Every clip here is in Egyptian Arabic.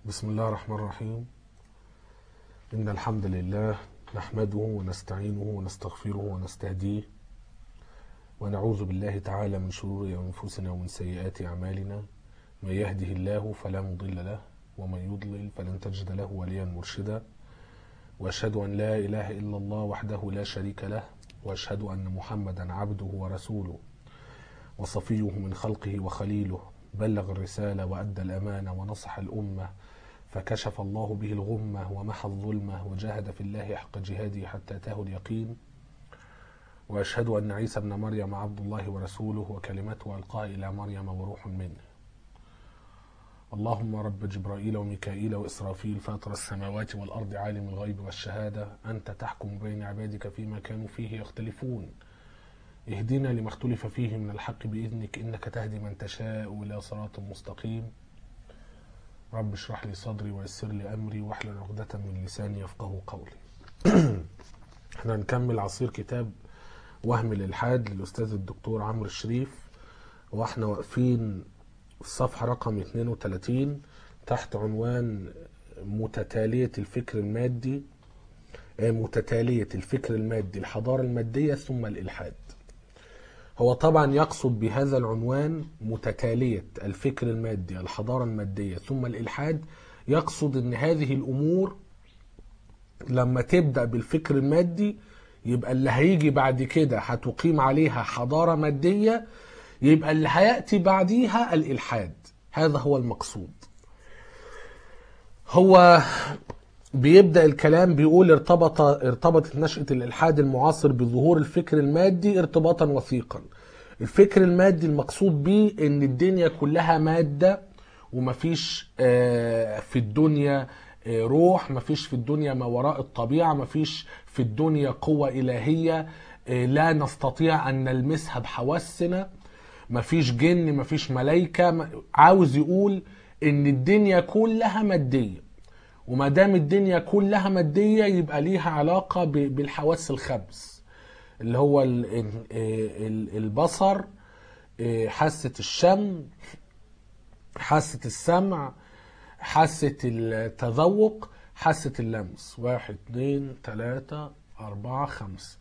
بسم الله الرحمن الرحيم إن الحمد لله نحمده ونستعينه ونستغفره ونستهديه ونعوذ بالله تعالى من شرور أنفسنا ومن سيئات أعمالنا من يهده الله فلا مضل له ومن يضلل فلن تجد له وليا مرشدا وأشهد أن لا إله إلا الله وحده لا شريك له وأشهد أن محمدا عبده ورسوله وصفيه من خلقه وخليله بلغ الرسالة وأدى الأمانة ونصح الأمة فكشف الله به الغمة ومحى الظلمة وجاهد في الله حق جهاده حتى أتاه اليقين وأشهد أن عيسى ابن مريم عبد الله ورسوله وكلمته ألقاها إلى مريم وروح منه اللهم رب جبرائيل وميكائيل وإسرافيل فاطر السماوات والأرض عالم الغيب والشهادة أنت تحكم بين عبادك فيما كانوا فيه يختلفون اهدنا لما اختلف فيه من الحق بإذنك إنك تهدي من تشاء إلى صراط مستقيم رب اشرح لي صدري ويسر لي أمري واحلل عقدة من لساني يفقه قولي احنا هنكمل عصير كتاب وهم الإلحاد للأستاذ الدكتور عمرو الشريف واحنا واقفين في الصفحة رقم 32 تحت عنوان متتالية الفكر المادي متتالية الفكر المادي الحضارة المادية ثم الإلحاد هو طبعا يقصد بهذا العنوان متتالية الفكر المادي الحضارة المادية ثم الإلحاد يقصد أن هذه الأمور لما تبدأ بالفكر المادي يبقى اللي هيجي بعد كده هتقيم عليها حضارة مادية يبقى اللي هيأتي بعديها الإلحاد هذا هو المقصود هو بيبدأ الكلام بيقول ارتبط ارتبطت نشأة الإلحاد المعاصر بظهور الفكر المادي ارتباطا وثيقا الفكر المادي المقصود به ان الدنيا كلها مادة ومفيش في الدنيا روح مفيش في الدنيا ما وراء الطبيعة مفيش في الدنيا قوة إلهية لا نستطيع أن نلمسها بحواسنا مفيش جن مفيش ملايكة عاوز يقول ان الدنيا كلها ماديه وما دام الدنيا كلها ماديه يبقى ليها علاقه بالحواس الخمس اللي هو البصر حاسه الشم حاسه السمع حاسه التذوق حاسه اللمس واحد اتنين تلاته اربعه خمسه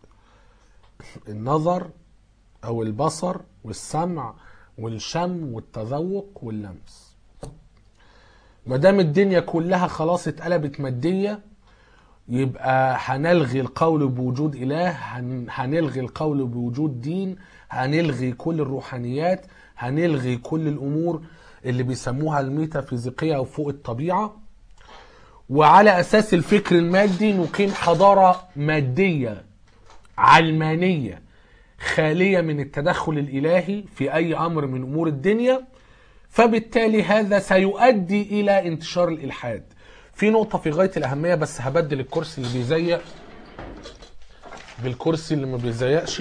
النظر او البصر والسمع والشم والتذوق واللمس ما دام الدنيا كلها خلاص اتقلبت ماديه يبقى هنلغي القول بوجود اله هنلغي القول بوجود دين هنلغي كل الروحانيات هنلغي كل الامور اللي بيسموها الميتافيزيقيه او فوق الطبيعه وعلى اساس الفكر المادي نقيم حضاره ماديه علمانيه خاليه من التدخل الالهي في اي امر من امور الدنيا فبالتالي هذا سيؤدي الى انتشار الالحاد في نقطة في غاية الأهمية بس هبدل الكرسي اللي بيزيق بالكرسي اللي ما بيزيقش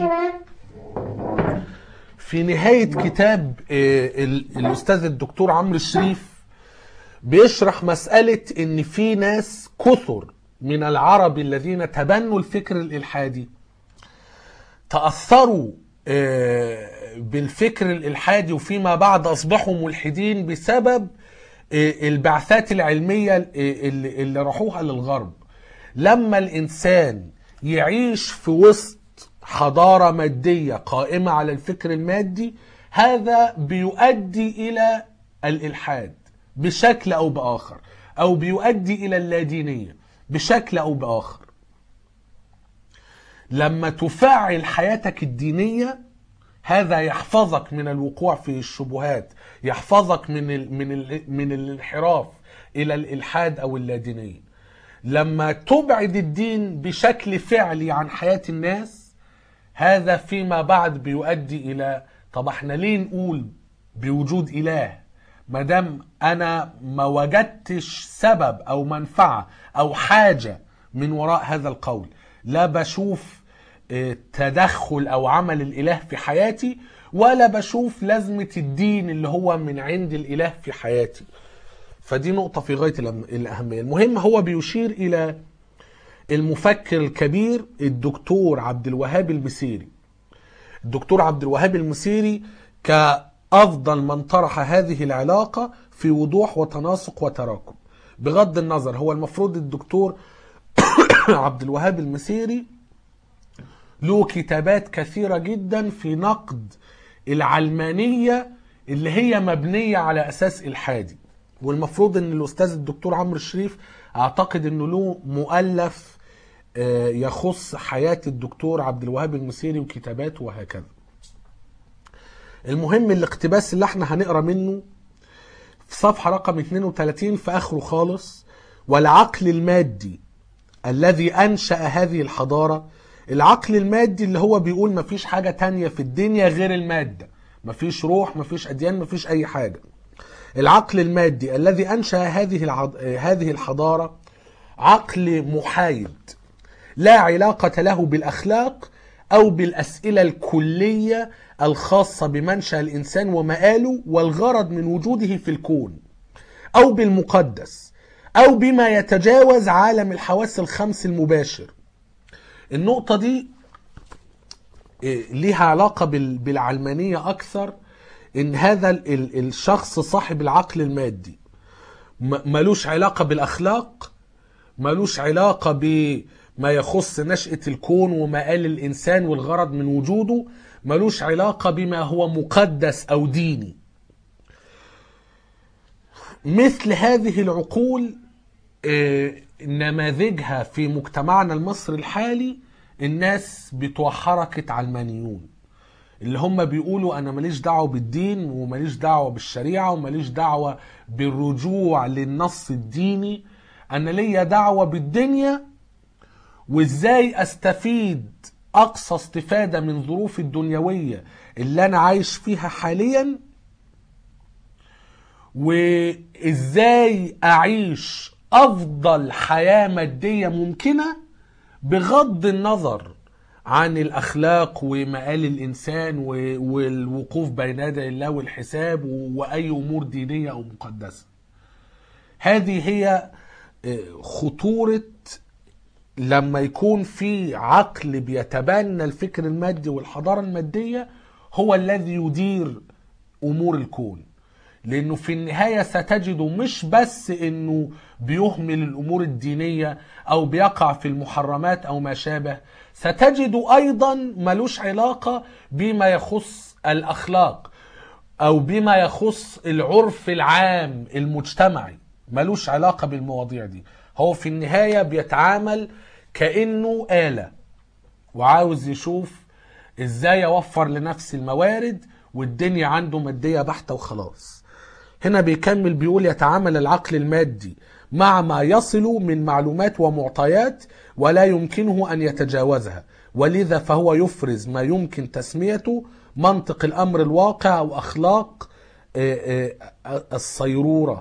في نهاية كتاب الأستاذ الدكتور عمرو الشريف بيشرح مسألة إن في ناس كثر من العرب الذين تبنوا الفكر الإلحادي تأثروا بالفكر الالحادي وفيما بعد اصبحوا ملحدين بسبب البعثات العلميه اللي راحوها للغرب لما الانسان يعيش في وسط حضاره ماديه قائمه على الفكر المادي هذا بيؤدي الى الالحاد بشكل او باخر او بيؤدي الى اللادينيه بشكل او باخر لما تفعل حياتك الدينيه هذا يحفظك من الوقوع في الشبهات يحفظك من ال من ال من الانحراف الى الالحاد او اللادينيه لما تبعد الدين بشكل فعلي عن حياه الناس هذا فيما بعد بيؤدي الى طب احنا ليه نقول بوجود اله ما دام انا ما وجدتش سبب او منفعه او حاجه من وراء هذا القول لا بشوف تدخل او عمل الاله في حياتي ولا بشوف لازمه الدين اللي هو من عند الاله في حياتي فدي نقطه في غايه الاهميه المهم هو بيشير الى المفكر الكبير الدكتور عبد الوهاب المسيري الدكتور عبد الوهاب المسيري ك أفضل من طرح هذه العلاقة في وضوح وتناسق وتراكم بغض النظر هو المفروض الدكتور عبد الوهاب المسيري له كتابات كثيرة جدا في نقد العلمانية اللي هي مبنية على أساس إلحادي والمفروض أن الأستاذ الدكتور عمرو الشريف أعتقد أنه له مؤلف آه، يخص حياة الدكتور عبد الوهاب المسيري وكتاباته وهكذا المهم الاقتباس اللي احنا هنقرا منه في صفحة رقم 32 في آخره خالص والعقل المادي الذي أنشأ هذه الحضارة العقل المادي اللي هو بيقول مفيش حاجة تانية في الدنيا غير المادة مفيش روح مفيش أديان مفيش أي حاجة العقل المادي الذي أنشأ هذه العض... هذه الحضارة عقل محايد لا علاقة له بالأخلاق أو بالأسئلة الكلية الخاصة بمنشأ الإنسان ومآله والغرض من وجوده في الكون أو بالمقدس أو بما يتجاوز عالم الحواس الخمس المباشر النقطة دي إيه، ليها علاقة بال- بالعلمانية أكثر إن هذا ال- ال- الشخص صاحب العقل المادي م- ملوش علاقة بالأخلاق ملوش علاقة بما يخص نشأة الكون ومآل الإنسان والغرض من وجوده ملوش علاقة بما هو مقدس أو ديني مثل هذه العقول آه، نماذجها في مجتمعنا المصري الحالي الناس بتوع حركة علمانيون اللي هم بيقولوا انا ماليش دعوه بالدين وماليش دعوه بالشريعه وماليش دعوه بالرجوع للنص الديني انا ليا دعوه بالدنيا وازاي استفيد اقصى استفاده من ظروفي الدنيويه اللي انا عايش فيها حاليا وازاي اعيش افضل حياه ماديه ممكنه بغض النظر عن الاخلاق ومآل الانسان و- والوقوف بين يدي الله والحساب و- واي امور دينيه او مقدسه. هذه هي آه، خطوره لما يكون في عقل بيتبنى الفكر المادي والحضاره الماديه هو الذي يدير امور الكون. لانه في النهايه ستجده مش بس انه بيهمل الامور الدينيه او بيقع في المحرمات او ما شابه ستجد ايضا ملوش علاقه بما يخص الاخلاق او بما يخص العرف العام المجتمعي ملوش علاقه بالمواضيع دي هو في النهايه بيتعامل كانه اله وعاوز يشوف ازاي اوفر لنفسي الموارد والدنيا عنده ماديه بحته وخلاص هنا بيكمل بيقول يتعامل العقل المادي مع ما يصل من معلومات ومعطيات ولا يمكنه ان يتجاوزها ولذا فهو يفرز ما يمكن تسميته منطق الامر الواقع او اخلاق آه، آه، الصيروره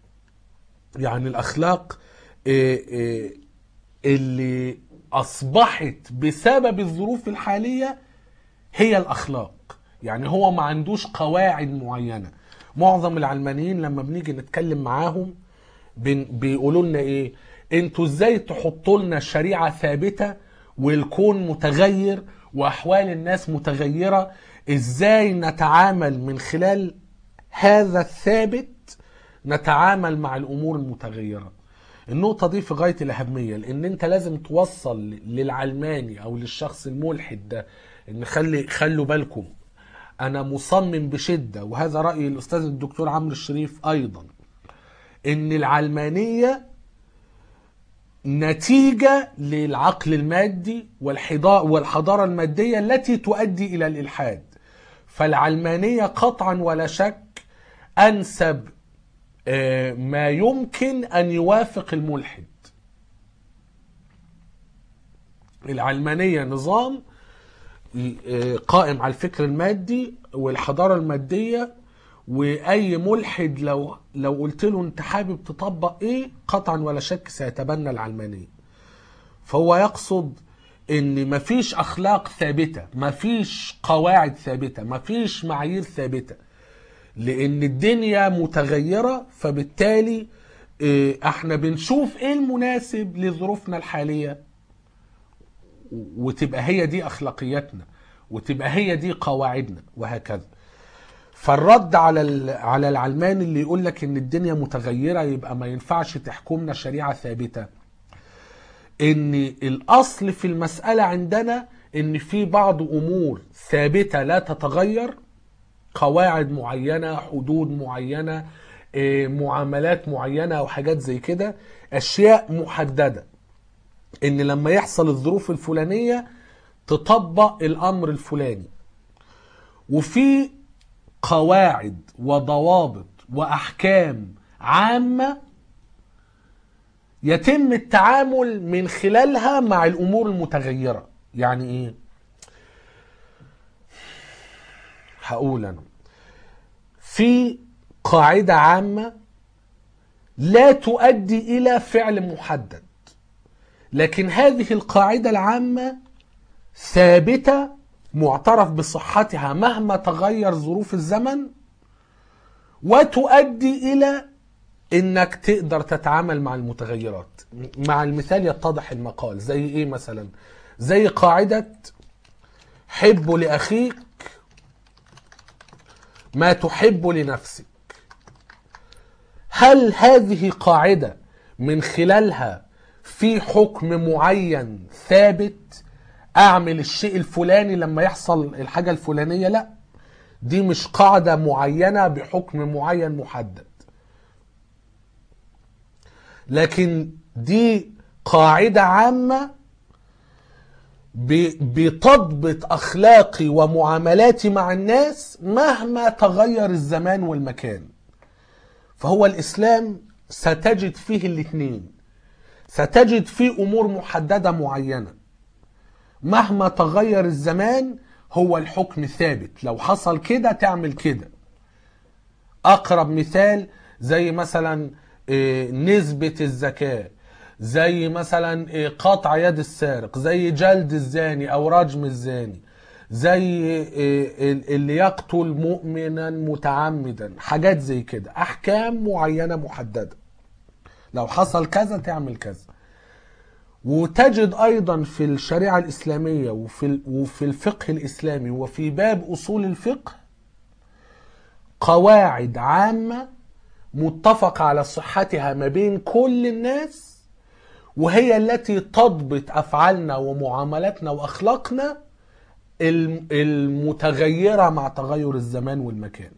يعني الاخلاق آه، آه، اللي اصبحت بسبب الظروف الحاليه هي الاخلاق يعني هو ما عندوش قواعد معينه معظم العلمانيين لما بنيجي نتكلم معاهم بن- بيقولوا لنا ايه انتوا ازاي تحطوا لنا شريعه ثابته والكون متغير واحوال الناس متغيره ازاي نتعامل من خلال هذا الثابت نتعامل مع الامور المتغيره النقطة دي في غاية الأهمية لأن أنت لازم توصل للعلماني أو للشخص الملحد ده إن خلي خلوا بالكم أنا مصمم بشدة وهذا رأي الأستاذ الدكتور عمرو الشريف أيضا إن العلمانية نتيجة للعقل المادي والحضا- والحضارة المادية التي تؤدي إلى الإلحاد فالعلمانية قطعا ولا شك أنسب آه، ما يمكن أن يوافق الملحد العلمانية نظام آه، قائم على الفكر المادي والحضارة المادية وأي ملحد لو لو قلت له أنت حابب تطبق إيه قطعا ولا شك سيتبنى العلمانية فهو يقصد ان مفيش اخلاق ثابته مفيش قواعد ثابته مفيش معايير ثابته لان الدنيا متغيره فبالتالي آه، احنا بنشوف ايه المناسب لظروفنا الحاليه وتبقى هي دي اخلاقياتنا وتبقى هي دي قواعدنا وهكذا فالرد على ال- على العلماني اللي يقول لك ان الدنيا متغيره يبقى ما ينفعش تحكمنا شريعه ثابته ان الاصل في المساله عندنا ان في بعض امور ثابته لا تتغير قواعد معينه حدود معينه إيه، معاملات معينه او حاجات زي كده اشياء محدده ان لما يحصل الظروف الفلانيه تطبق الامر الفلاني وفي قواعد وضوابط واحكام عامه يتم التعامل من خلالها مع الامور المتغيره يعني ايه هقول انا في قاعده عامه لا تؤدي الى فعل محدد لكن هذه القاعده العامه ثابته معترف بصحتها مهما تغير ظروف الزمن وتؤدي الى انك تقدر تتعامل مع المتغيرات مع المثال يتضح المقال زي ايه مثلا زي قاعدة حب لأخيك ما تحب لنفسك هل هذه قاعدة من خلالها في حكم معين ثابت اعمل الشيء الفلاني لما يحصل الحاجة الفلانية لا دي مش قاعدة معينة بحكم معين محدد لكن دي قاعدة عامة ب- بتضبط أخلاقي ومعاملاتي مع الناس مهما تغير الزمان والمكان فهو الإسلام ستجد فيه الاثنين ستجد فيه أمور محددة معينة مهما تغير الزمان هو الحكم ثابت لو حصل كده تعمل كده اقرب مثال زي مثلا إيه، نسبة الزكاة زي مثلا إيه، قطع يد السارق زي جلد الزاني او رجم الزاني زي إيه، ال- اللي يقتل مؤمنا متعمدا حاجات زي كده احكام معينة محددة لو حصل كذا تعمل كذا وتجد ايضا في الشريعه الاسلاميه وفي ال- وفي الفقه الاسلامي وفي باب اصول الفقه قواعد عامه متفق على صحتها ما بين كل الناس وهي التي تضبط افعالنا ومعاملاتنا واخلاقنا الم- المتغيره مع تغير الزمان والمكان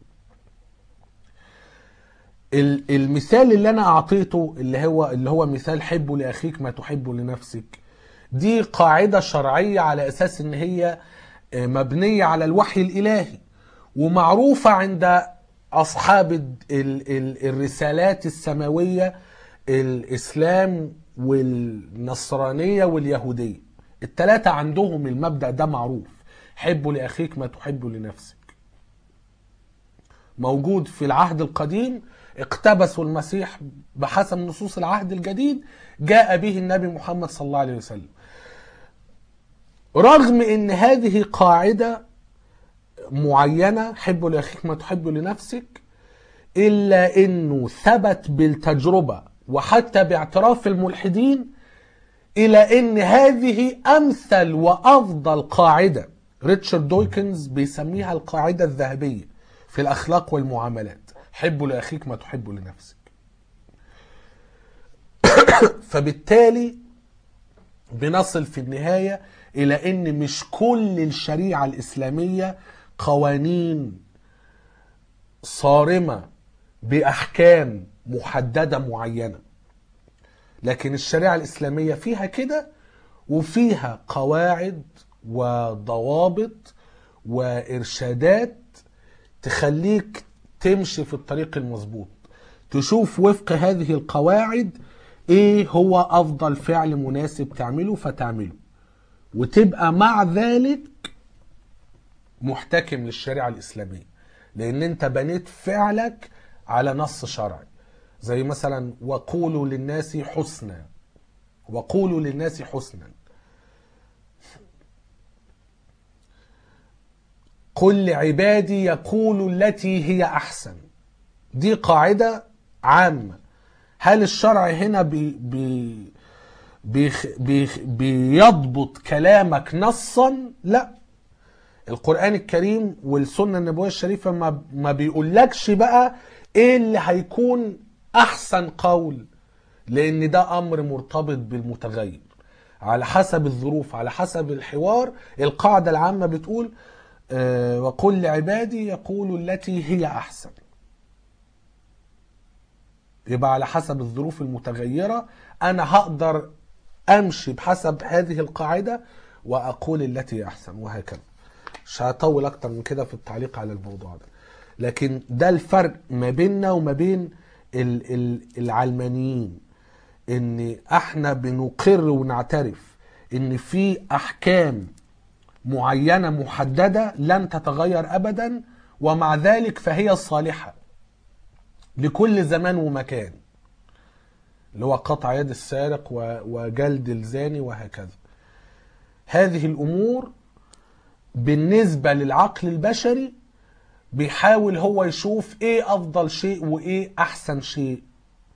ال- المثال اللي انا اعطيته اللي هو اللي هو مثال حبه لاخيك ما تحبه لنفسك دي قاعده شرعيه على اساس ان هي آه، مبنيه على الوحي الالهي ومعروفه عند اصحاب ال- ال- ال- الرسالات السماويه الاسلام والنصرانيه واليهوديه الثلاثه عندهم المبدا ده معروف حبه لاخيك ما تحبه لنفسك موجود في العهد القديم اقتبسوا المسيح بحسب نصوص العهد الجديد جاء به النبي محمد صلى الله عليه وسلم رغم ان هذه قاعدة معينة حب لأخيك ما تحب لنفسك إلا أنه ثبت بالتجربة وحتى باعتراف الملحدين إلى أن هذه أمثل وأفضل قاعدة ريتشارد دويكنز بيسميها القاعدة الذهبية في الأخلاق والمعاملات حب لأخيك ما تحب لنفسك فبالتالي بنصل في النهاية إلى أن مش كل الشريعة الإسلامية قوانين صارمة بأحكام محددة معينة لكن الشريعة الإسلامية فيها كده وفيها قواعد وضوابط وإرشادات تخليك تمشي في الطريق المظبوط تشوف وفق هذه القواعد ايه هو افضل فعل مناسب تعمله فتعمله وتبقى مع ذلك محتكم للشريعة الإسلامية لأن أنت بنيت فعلك على نص شرعي زي مثلا وقولوا للناس حسنا وقولوا للناس حسنا قل لعبادي يقولوا التي هي أحسن دي قاعدة عامة هل الشرع هنا بي بي بيخ بيخ بيضبط كلامك نصا لا القرآن الكريم والسنة النبوية الشريفة ما, ما بيقولكش بقى ايه اللي هيكون احسن قول لان ده امر مرتبط بالمتغير على حسب الظروف على حسب الحوار القاعدة العامة بتقول آه، وقل لعبادي يقولوا التي هي احسن يبقى على حسب الظروف المتغيرة انا هقدر امشي بحسب هذه القاعدة واقول التي هي احسن وهكذا مش هطول اكتر من كده في التعليق على الموضوع ده لكن ده الفرق ما بيننا وما بين ال- ال- العلمانيين ان احنا بنقر ونعترف ان في احكام معينة محددة لن تتغير ابدا ومع ذلك فهي الصالحة لكل زمان ومكان اللي هو قطع يد السارق و- وجلد الزاني وهكذا هذه الامور بالنسبة للعقل البشري بيحاول هو يشوف ايه افضل شيء وايه احسن شيء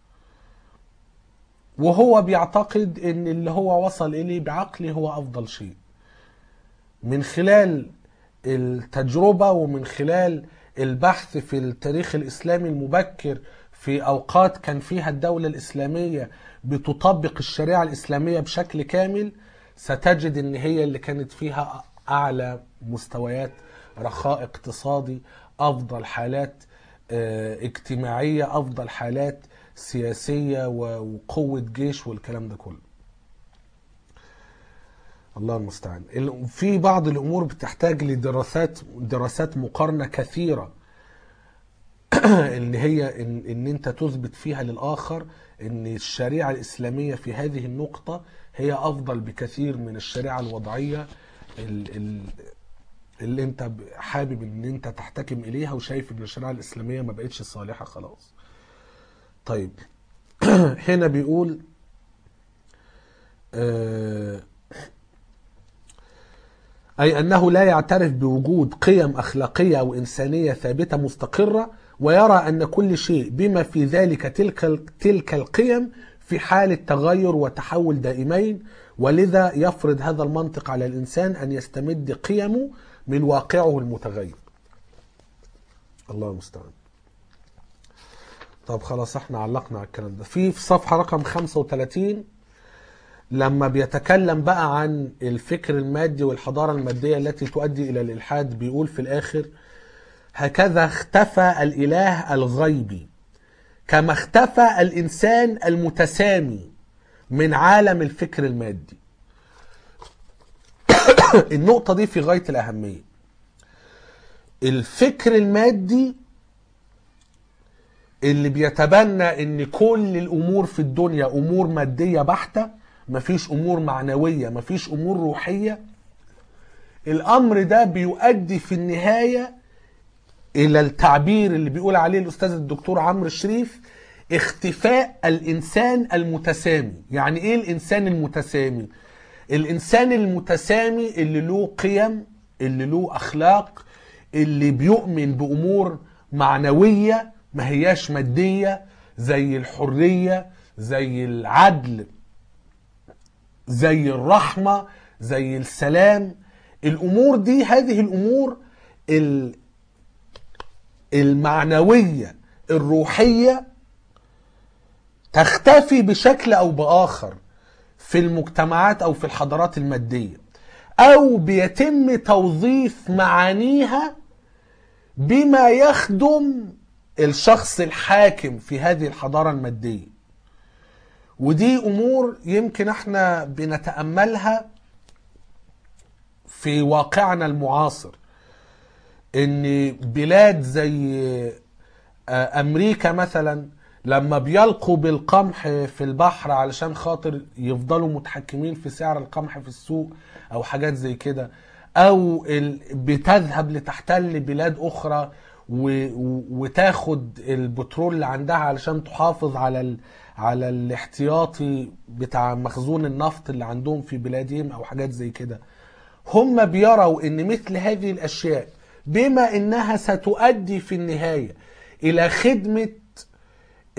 وهو بيعتقد ان اللي هو وصل اليه بعقله هو افضل شيء من خلال التجربة ومن خلال البحث في التاريخ الإسلامي المبكر في أوقات كان فيها الدولة الإسلامية بتطبق الشريعة الإسلامية بشكل كامل ستجد إن هي اللي كانت فيها أعلى مستويات رخاء اقتصادي أفضل حالات آه، اجتماعية أفضل حالات سياسية و- وقوة جيش والكلام ده كله الله المستعان ال- في بعض الامور بتحتاج لدراسات دراسات مقارنه كثيره اللي هي ان, إن انت تثبت فيها للاخر ان الشريعه الاسلاميه في هذه النقطه هي افضل بكثير من الشريعه الوضعيه ال- ال- اللي انت ب- حابب ان انت تحتكم اليها وشايف ان الشريعه الاسلاميه ما بقتش صالحه خلاص طيب هنا بيقول آه أي أنه لا يعترف بوجود قيم أخلاقية أو إنسانية ثابتة مستقرة ويرى أن كل شيء بما في ذلك تلك تلك القيم في حالة تغير وتحول دائمين ولذا يفرض هذا المنطق على الإنسان أن يستمد قيمه من واقعه المتغير الله المستعان طب خلاص احنا علقنا على الكلام ده في في صفحة رقم 35 لما بيتكلم بقى عن الفكر المادي والحضارة المادية التي تؤدي إلى الإلحاد بيقول في الآخر هكذا اختفى الإله الغيبي كما اختفى الإنسان المتسامي من عالم الفكر المادي النقطة دي في غاية الأهمية الفكر المادي اللي بيتبنى ان كل الامور في الدنيا امور ماديه بحته مفيش امور معنويه مفيش امور روحيه الامر ده بيؤدي في النهايه الى التعبير اللي بيقول عليه الاستاذ الدكتور عمرو الشريف اختفاء الانسان المتسامي يعني ايه الانسان المتسامي الانسان المتسامي اللي له قيم اللي له اخلاق اللي بيؤمن بامور معنويه ما هياش ماديه زي الحريه زي العدل زي الرحمه زي السلام الامور دي هذه الامور ال- المعنويه الروحيه تختفي بشكل او باخر في المجتمعات او في الحضارات الماديه او بيتم توظيف معانيها بما يخدم الشخص الحاكم في هذه الحضاره الماديه ودي امور يمكن احنا بنتاملها في واقعنا المعاصر ان بلاد زي آه، امريكا مثلا لما بيلقوا بالقمح في البحر علشان خاطر يفضلوا متحكمين في سعر القمح في السوق او حاجات زي كده او ال- بتذهب لتحتل بلاد اخرى و- و- وتاخد البترول اللي عندها علشان تحافظ على ال... على الاحتياطي بتاع مخزون النفط اللي عندهم في بلادهم او حاجات زي كده هم بيروا ان مثل هذه الاشياء بما انها ستؤدي في النهايه الى خدمه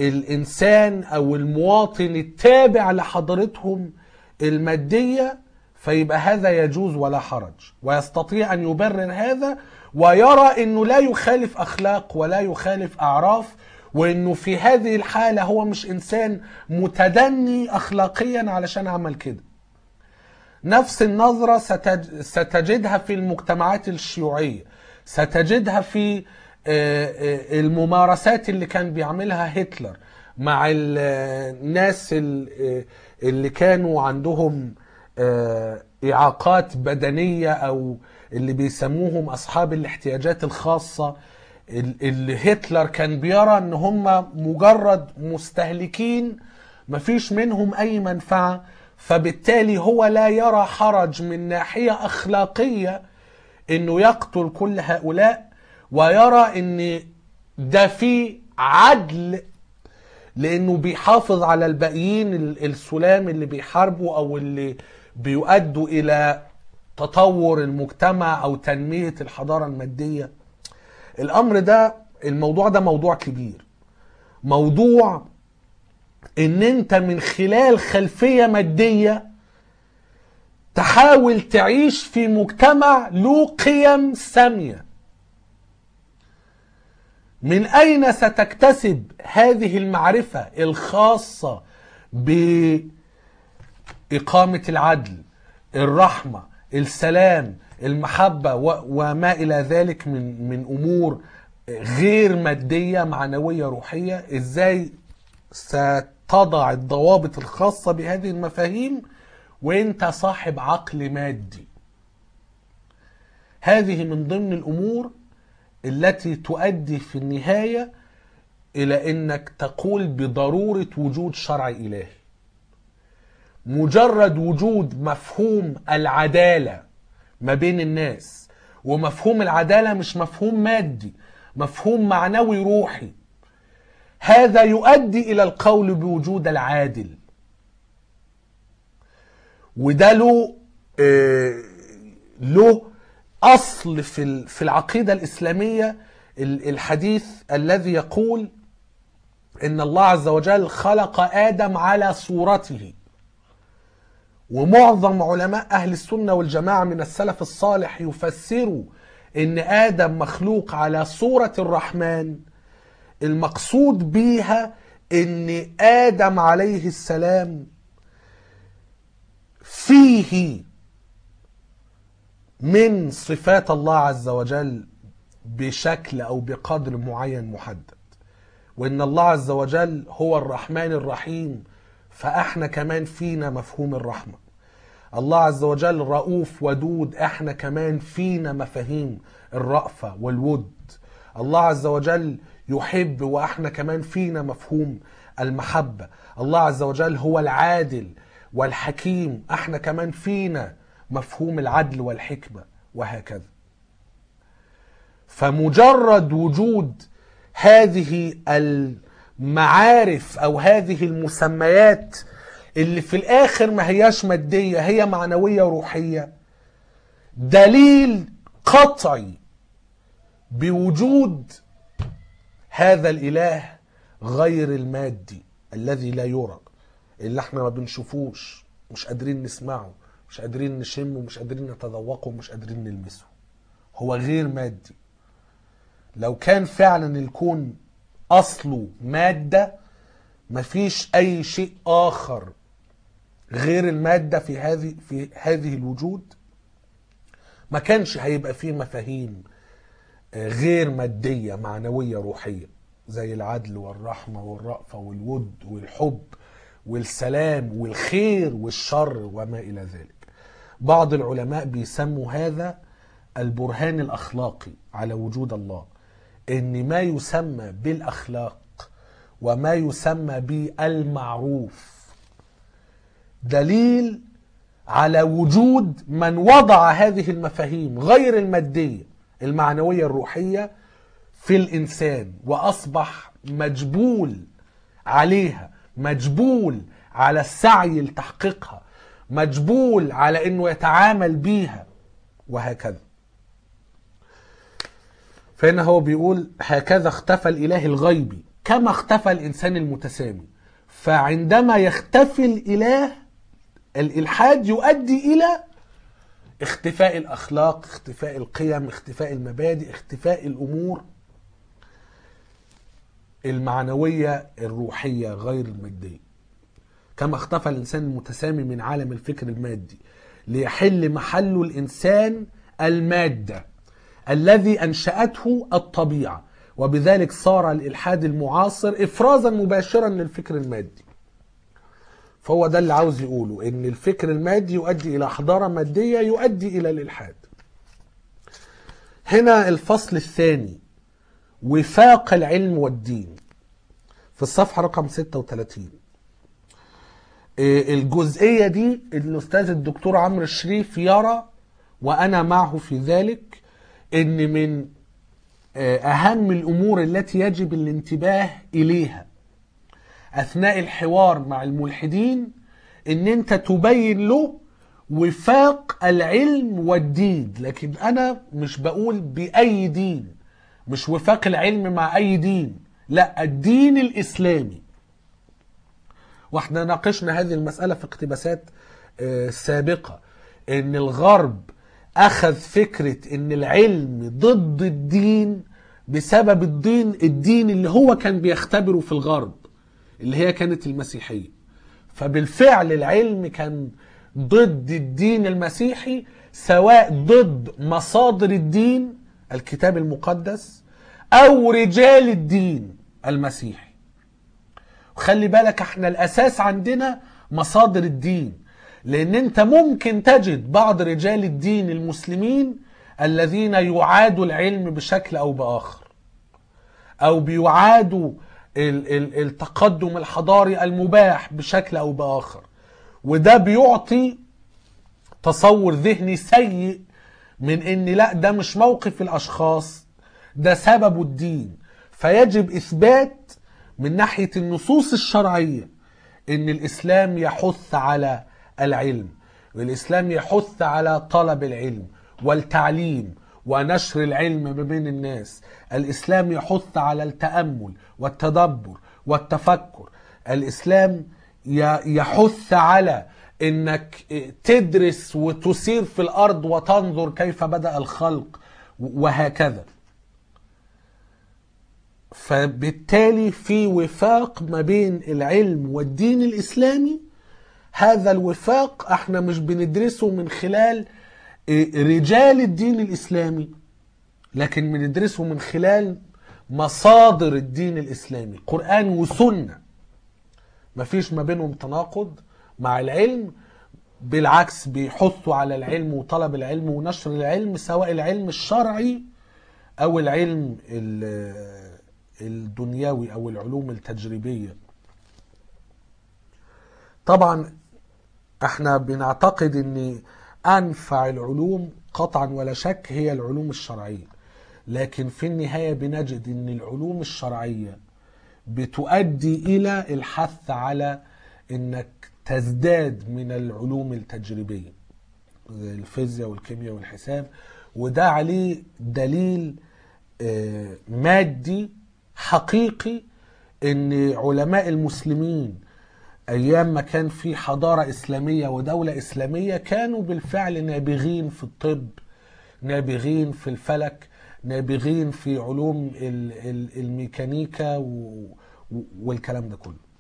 الانسان او المواطن التابع لحضارتهم الماديه فيبقى هذا يجوز ولا حرج ويستطيع ان يبرر هذا ويرى انه لا يخالف اخلاق ولا يخالف اعراف وانه في هذه الحاله هو مش انسان متدني اخلاقيا علشان عمل كده نفس النظرة ستج... ستجدها في المجتمعات الشيوعية ستجدها في آه، آه، الممارسات اللي كان بيعملها هتلر مع الناس ال- آه، اللي كانوا عندهم آه، إعاقات بدنية أو اللي بيسموهم أصحاب الاحتياجات الخاصة ال- اللي هتلر كان بيرى ان هم مجرد مستهلكين مفيش منهم اي منفعة فبالتالي هو لا يرى حرج من ناحية اخلاقية انه يقتل كل هؤلاء ويرى ان ده فيه عدل لانه بيحافظ على الباقيين ال- السلام اللي بيحاربوا او اللي بيؤدوا الى تطور المجتمع او تنمية الحضارة المادية الامر ده الموضوع ده موضوع كبير موضوع ان انت من خلال خلفية مادية تحاول تعيش في مجتمع له قيم سامية من اين ستكتسب هذه المعرفة الخاصة بإقامة العدل الرحمة السلام المحبة و- وما إلى ذلك من من أمور غير مادية معنوية روحية إزاي ستضع الضوابط الخاصة بهذه المفاهيم وانت صاحب عقل مادي هذه من ضمن الأمور التي تؤدي في النهاية إلى أنك تقول بضرورة وجود شرع إلهي مجرد وجود مفهوم العدالة ما بين الناس ومفهوم العدالة مش مفهوم مادي مفهوم معنوي روحي هذا يؤدي إلى القول بوجود العادل وده له آه، له أصل في ال- في العقيدة الإسلامية ال- الحديث الذي يقول إن الله عز وجل خلق آدم على صورته ومعظم علماء أهل السنة والجماعة من السلف الصالح يفسروا إن آدم مخلوق على صورة الرحمن المقصود بيها إن آدم عليه السلام فيه من صفات الله عز وجل بشكل أو بقدر معين محدد وإن الله عز وجل هو الرحمن الرحيم فاحنا كمان فينا مفهوم الرحمة الله عز وجل رؤوف ودود احنا كمان فينا مفاهيم الرأفة والود الله عز وجل يحب واحنا كمان فينا مفهوم المحبة الله عز وجل هو العادل والحكيم احنا كمان فينا مفهوم العدل والحكمة وهكذا فمجرد وجود هذه المعارف او هذه المسميات اللي في الاخر ما هياش مادية هي معنوية وروحية دليل قطعي بوجود هذا الاله غير المادي الذي لا يرى اللي احنا ما بنشوفوش مش قادرين نسمعه مش قادرين نشمه مش قادرين نتذوقه مش قادرين نلمسه هو غير مادي لو كان فعلا الكون اصله ماده مفيش اي شيء اخر غير الماده في هذه في هذه الوجود ما كانش هيبقى فيه مفاهيم غير ماديه معنويه روحيه زي العدل والرحمه والرأفه والود والحب والسلام والخير والشر وما الى ذلك بعض العلماء بيسموا هذا البرهان الاخلاقي على وجود الله ان ما يسمى بالاخلاق وما يسمى بالمعروف دليل على وجود من وضع هذه المفاهيم غير الماديه المعنويه الروحيه في الانسان واصبح مجبول عليها مجبول على السعي لتحقيقها مجبول على انه يتعامل بيها وهكذا فهنا هو بيقول هكذا اختفى الاله الغيبي كما اختفى الانسان المتسامي فعندما يختفي الاله الالحاد يؤدي الى اختفاء الاخلاق اختفاء القيم اختفاء المبادئ اختفاء الامور المعنويه الروحيه غير الماديه كما اختفى الانسان المتسامي من عالم الفكر المادي ليحل محله الانسان الماده الذي انشاته الطبيعه وبذلك صار الالحاد المعاصر افرازا مباشرا للفكر المادي فهو ده اللي عاوز يقوله ان الفكر المادي يؤدي الى حضاره ماديه يؤدي الى الالحاد هنا الفصل الثاني وفاق العلم والدين في الصفحه رقم 36 إيه الجزئيه دي الاستاذ الدكتور عمرو الشريف يرى وانا معه في ذلك ان من اهم الامور التي يجب الانتباه اليها اثناء الحوار مع الملحدين ان انت تبين له وفاق العلم والدين لكن انا مش بقول باي دين مش وفاق العلم مع اي دين لا الدين الاسلامي واحنا ناقشنا هذه المساله في اقتباسات سابقه ان الغرب اخذ فكره ان العلم ضد الدين بسبب الدين الدين اللي هو كان بيختبره في الغرب اللي هي كانت المسيحيه فبالفعل العلم كان ضد الدين المسيحي سواء ضد مصادر الدين الكتاب المقدس او رجال الدين المسيحي وخلي بالك احنا الاساس عندنا مصادر الدين لان انت ممكن تجد بعض رجال الدين المسلمين الذين يعادوا العلم بشكل او باخر او بيعادوا التقدم الحضاري المباح بشكل او باخر وده بيعطي تصور ذهني سيء من ان لا ده مش موقف الاشخاص ده سبب الدين فيجب اثبات من ناحيه النصوص الشرعيه ان الاسلام يحث على العلم والاسلام يحث على طلب العلم والتعليم ونشر العلم ما بين الناس الاسلام يحث على التامل والتدبر والتفكر الاسلام يحث على انك تدرس وتسير في الارض وتنظر كيف بدا الخلق وهكذا فبالتالي في وفاق ما بين العلم والدين الاسلامي هذا الوفاق احنا مش بندرسه من خلال رجال الدين الاسلامي لكن بندرسه من خلال مصادر الدين الاسلامي قران وسنه مفيش ما بينهم تناقض مع العلم بالعكس بيحثوا على العلم وطلب العلم ونشر العلم سواء العلم الشرعي او العلم الدنيوي او العلوم التجريبيه طبعا احنا بنعتقد ان انفع العلوم قطعا ولا شك هي العلوم الشرعيه لكن في النهايه بنجد ان العلوم الشرعيه بتؤدي الى الحث على انك تزداد من العلوم التجريبيه زي الفيزياء والكيمياء والحساب وده عليه دليل مادي حقيقي ان علماء المسلمين ايام ما كان في حضاره اسلاميه ودوله اسلاميه كانوا بالفعل نابغين في الطب نابغين في الفلك نابغين في علوم الميكانيكا والكلام ده كله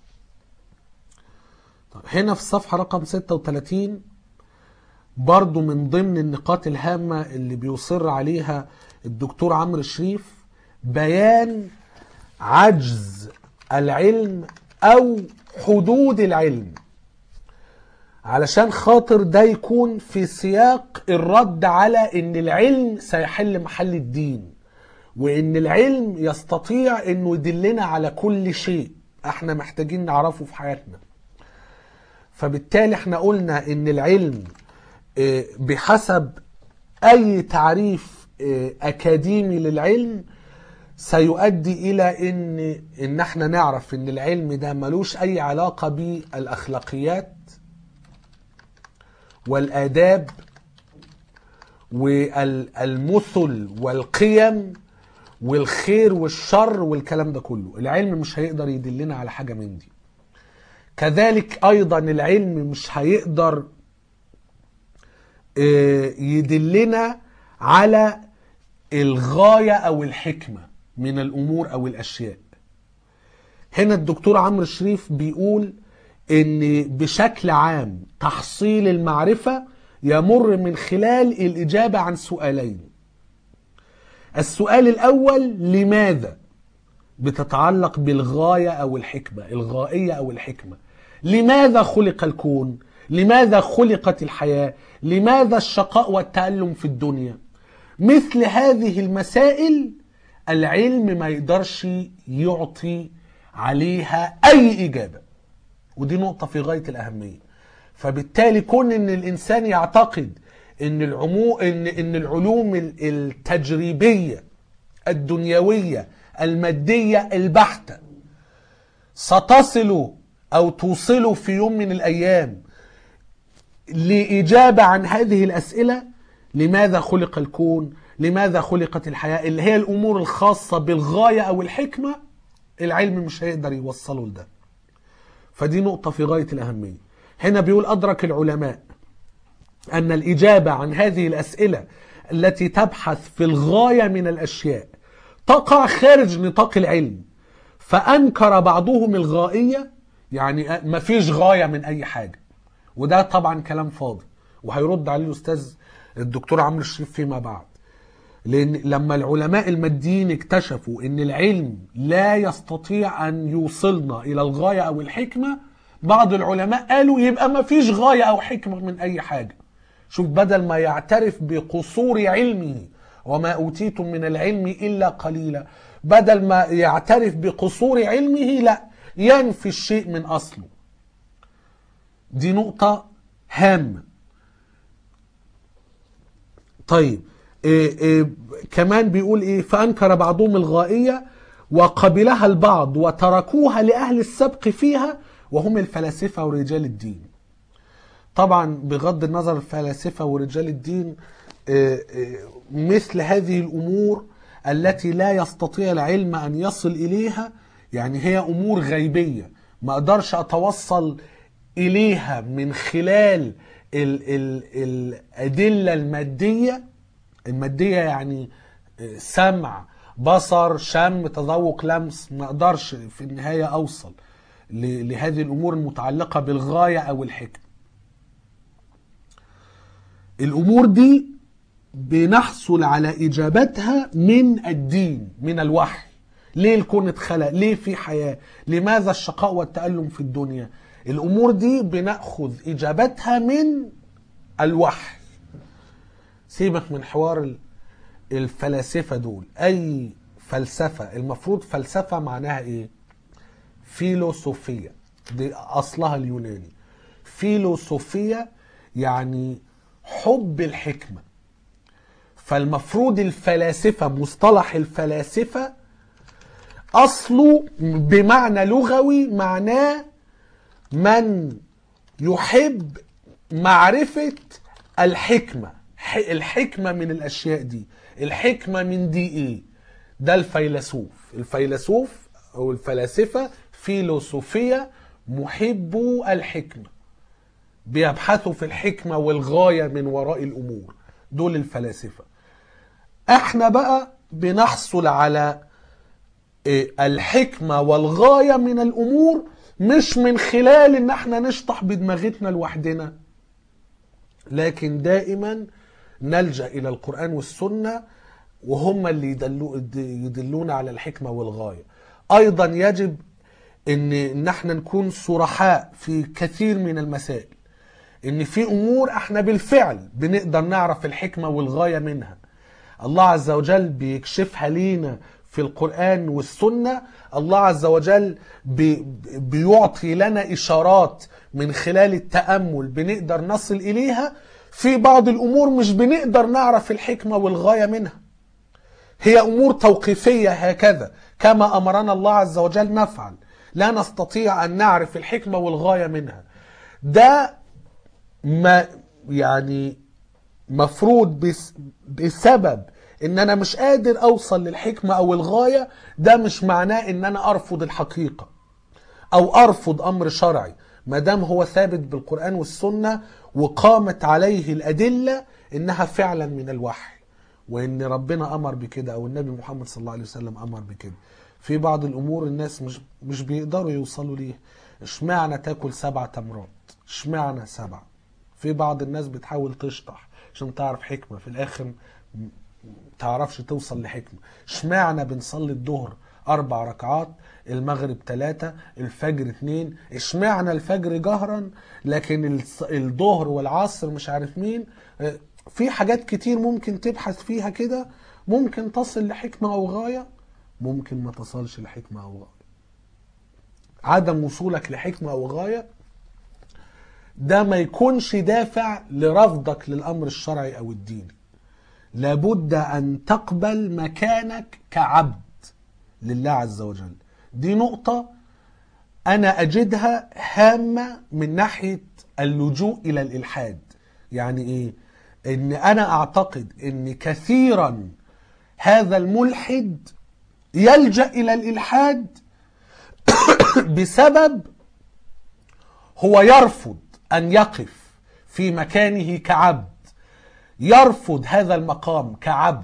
طيب هنا في الصفحه رقم 36 برضو من ضمن النقاط الهامه اللي بيصر عليها الدكتور عمرو شريف بيان عجز العلم او حدود العلم علشان خاطر ده يكون في سياق الرد على ان العلم سيحل محل الدين وان العلم يستطيع انه يدلنا على كل شيء احنا محتاجين نعرفه في حياتنا فبالتالي احنا قلنا ان العلم بحسب اي تعريف اكاديمي للعلم سيؤدي الى ان ان احنا نعرف ان العلم ده ملوش اي علاقه بالاخلاقيات والاداب والمثل والقيم والخير والشر والكلام ده كله العلم مش هيقدر يدلنا على حاجه من دي كذلك ايضا العلم مش هيقدر آه، يدلنا على الغاية أو الحكمة من الأمور أو الأشياء هنا الدكتور عمرو الشريف بيقول ان بشكل عام تحصيل المعرفة يمر من خلال الإجابة عن سؤالين السؤال الأول لماذا بتتعلق بالغاية أو الحكمة الغائية أو الحكمة لماذا خلق الكون لماذا خلقت الحياة لماذا الشقاء والتألم في الدنيا مثل هذه المسائل العلم ما يقدرش يعطي عليها أي إجابة ودي نقطة في غاية الأهمية فبالتالي كون ان الانسان يعتقد ان العمو ان ان العلوم ال- التجريبية الدنيوية المادية البحتة ستصل او توصل في يوم من الايام لإجابة عن هذه الأسئلة لماذا خلق الكون لماذا خلقت الحياة اللي هي الأمور الخاصة بالغاية أو الحكمة العلم مش هيقدر يوصله لده فدي نقطة في غاية الأهمية هنا بيقول أدرك العلماء أن الإجابة عن هذه الأسئلة التي تبحث في الغاية من الأشياء تقع خارج نطاق العلم فأنكر بعضهم الغائية يعني مفيش غاية من أي حاجة وده طبعا كلام فاضي وهيرد عليه الأستاذ الدكتور عمرو الشريف فيما بعد لأن لما العلماء الماديين اكتشفوا أن العلم لا يستطيع أن يوصلنا إلى الغاية أو الحكمة بعض العلماء قالوا يبقى ما فيش غاية أو حكمة من أي حاجة شوف بدل ما يعترف بقصور علمه وما أوتيتم من العلم إلا قليلا بدل ما يعترف بقصور علمه لا ينفي الشيء من أصله دي نقطة هامة طيب إيه إيه كمان بيقول ايه فانكر بعضهم الغائيه وقبلها البعض وتركوها لاهل السبق فيها وهم الفلاسفه ورجال الدين طبعا بغض النظر الفلاسفه ورجال الدين إيه إيه مثل هذه الامور التي لا يستطيع العلم ان يصل اليها يعني هي امور غيبيه ما اقدرش اتوصل اليها من خلال ال ال الادله الماديه الماديه يعني سمع بصر شم تذوق لمس ما اقدرش في النهايه اوصل ل- لهذه الامور المتعلقه بالغايه او الحكمه الامور دي بنحصل على اجابتها من الدين من الوحي ليه الكون اتخلق ليه في حياه لماذا الشقاء والتالم في الدنيا الامور دي بناخذ اجابتها من الوحي سيبك من حوار ال- الفلاسفه دول اي فلسفه المفروض فلسفه معناها ايه فيلوسوفيه دي اصلها اليوناني فيلوسوفيه يعني حب الحكمه فالمفروض الفلاسفه مصطلح الفلاسفه اصله بمعنى لغوي معناه من يحب معرفه الحكمه ح- الحكمه من الاشياء دي الحكمه من دي ايه ده الفيلسوف الفيلسوف او الفلاسفه فيلوسوفيه محبو الحكمه بيبحثوا في الحكمه والغايه من وراء الامور دول الفلاسفه احنا بقى بنحصل على إيه، الحكمه والغايه من الامور مش من خلال ان احنا نشطح بدماغتنا لوحدنا لكن دائما نلجا الى القران والسنه وهم اللي يدلو يدلونا على الحكمه والغايه ايضا يجب ان ان احنا نكون صرحاء في كثير من المسائل ان في امور احنا بالفعل بنقدر نعرف الحكمه والغايه منها الله عز وجل بيكشفها لينا في القرآن والسنة الله عز وجل بي بيعطي لنا إشارات من خلال التأمل بنقدر نصل إليها في بعض الأمور مش بنقدر نعرف الحكمة والغاية منها هي أمور توقيفية هكذا كما أمرنا الله عز وجل نفعل لا نستطيع أن نعرف الحكمة والغاية منها ده ما يعني مفروض بس بسبب ان انا مش قادر اوصل للحكمة او الغاية ده مش معناه ان انا ارفض الحقيقة او ارفض امر شرعي ما دام هو ثابت بالقرآن والسنة وقامت عليه الأدلة إنها فعلا من الوحي وإن ربنا أمر بكده أو النبي محمد صلى الله عليه وسلم أمر بكده في بعض الأمور الناس مش مش بيقدروا يوصلوا ليها اشمعنى تاكل سبع تمرات اشمعنى سبع في بعض الناس بتحاول تشطح عشان تعرف حكمة في الآخر م- تعرفش توصل لحكمة اشمعنى بنصلي الظهر أربع ركعات المغرب ثلاثة الفجر اتنين اشمعنى الفجر جهرا لكن الص- الظهر والعصر مش عارف مين اه، في حاجات كتير ممكن تبحث فيها كده ممكن تصل لحكمة أو غاية ممكن ما تصلش لحكمة أو غاية عدم وصولك لحكمة أو غاية ده ما يكونش دافع لرفضك للأمر الشرعي أو الديني لابد أن تقبل مكانك كعبد لله عز وجل دي نقطة أنا أجدها هامة من ناحية اللجوء إلى الإلحاد يعني إيه؟ إن أنا أعتقد إن كثيرا هذا الملحد يلجأ إلى الإلحاد بسبب هو يرفض أن يقف في مكانه كعبد يرفض هذا المقام كعبد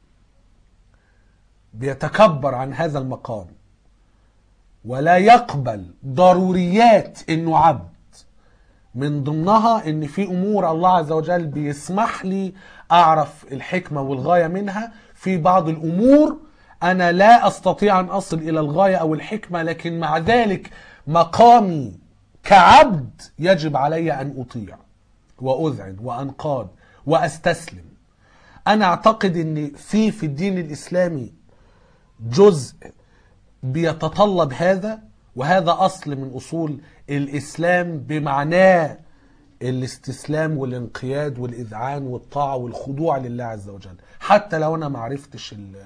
بيتكبر عن هذا المقام ولا يقبل ضروريات انه عبد من ضمنها ان في امور الله عز وجل بيسمح لي اعرف الحكمه والغايه منها في بعض الامور انا لا استطيع ان اصل الى الغايه او الحكمه لكن مع ذلك مقامي كعبد يجب علي ان اطيع واذعن وانقاد واستسلم انا اعتقد ان في في الدين الاسلامي جزء بيتطلب هذا وهذا اصل من اصول الاسلام بمعناه الاستسلام والانقياد والاذعان والطاعه والخضوع لله عز وجل حتى لو انا ما عرفتش ال-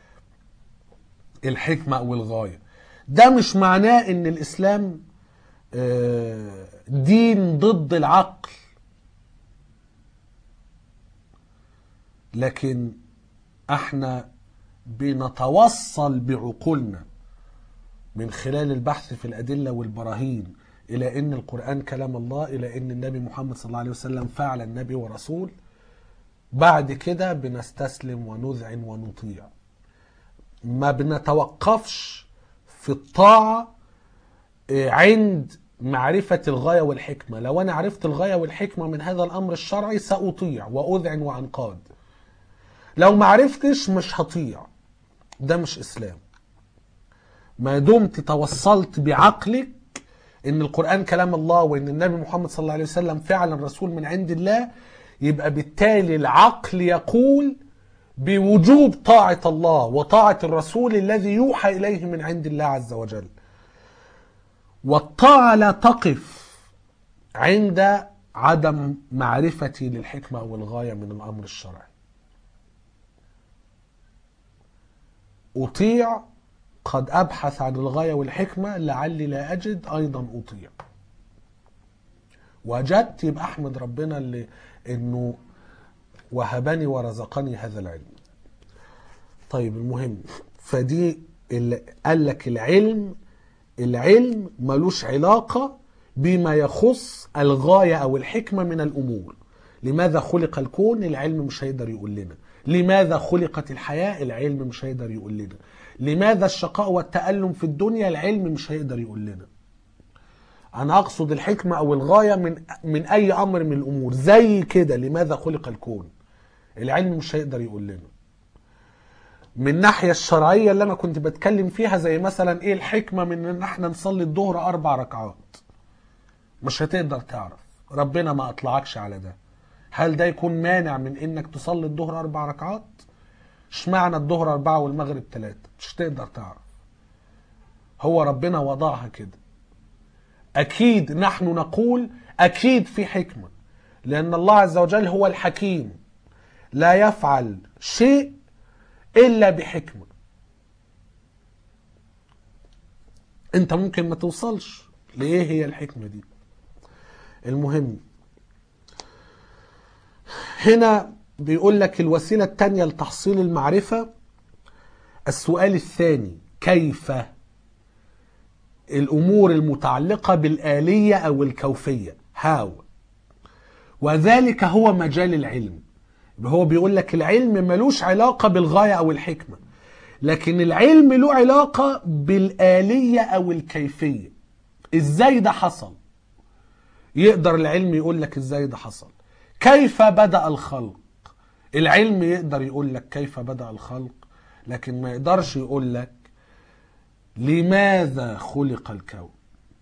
الحكمه او الغايه ده مش معناه ان الاسلام آه، دين ضد العقل لكن احنا بنتوصل بعقولنا من خلال البحث في الأدلة والبراهين إلى أن القرآن كلام الله إلى أن النبي محمد صلى الله عليه وسلم فعلا نبي ورسول بعد كده بنستسلم ونذعن ونطيع ما بنتوقفش في الطاعة آه، عند معرفة الغاية والحكمة لو أنا عرفت الغاية والحكمة من هذا الأمر الشرعي سأطيع وأذعن وأنقاد لو ما عرفتش مش هطيع ده مش اسلام ما دمت توصلت بعقلك ان القران كلام الله وان النبي محمد صلى الله عليه وسلم فعلا رسول من عند الله يبقى بالتالي العقل يقول بوجوب طاعه الله وطاعه الرسول الذي يوحى اليه من عند الله عز وجل والطاعه لا تقف عند عدم معرفتي للحكمه والغايه من الامر الشرعي أطيع قد أبحث عن الغاية والحكمة لعلي لا أجد أيضا أطيع وجدت يبقى أحمد ربنا اللي إنه وهبني ورزقني هذا العلم طيب المهم فدي اللي قال لك العلم العلم ملوش علاقة بما يخص الغاية أو الحكمة من الأمور لماذا خلق الكون العلم مش هيقدر يقول لنا لماذا خلقت الحياة العلم مش هيقدر يقول لنا لماذا الشقاء والتألم في الدنيا العلم مش هيقدر يقول لنا أنا أقصد الحكمة أو الغاية من من أي أمر من الأمور زي كده لماذا خلق الكون العلم مش هيقدر يقول لنا من الناحية الشرعية اللي أنا كنت بتكلم فيها زي مثلا إيه الحكمة من إن إحنا نصلي الظهر أربع ركعات مش هتقدر تعرف ربنا ما أطلعكش على ده هل ده يكون مانع من إنك تصلي الظهر أربع ركعات اشمعنى الظهر أربعة والمغرب ثلاثة مش تقدر تعرف هو ربنا وضعها كده أكيد نحن نقول أكيد في حكمة لأن الله عز وجل هو الحكيم لا يفعل شيء إلا بحكمة أنت ممكن ما توصلش لإيه هي الحكمة دي المهم هنا بيقول لك الوسيلة التانية لتحصيل المعرفة السؤال الثاني كيف الامور المتعلقه بالاليه او الكوفيه هاو وذلك هو مجال العلم يبقى هو بيقول لك العلم ملوش علاقه بالغايه او الحكمه لكن العلم له علاقه بالاليه او الكيفيه ازاي ده حصل يقدر العلم يقول لك ازاي ده حصل كيف بدا الخلق العلم يقدر يقول لك كيف بدا الخلق لكن ما يقدرش يقول لك لماذا خلق الكون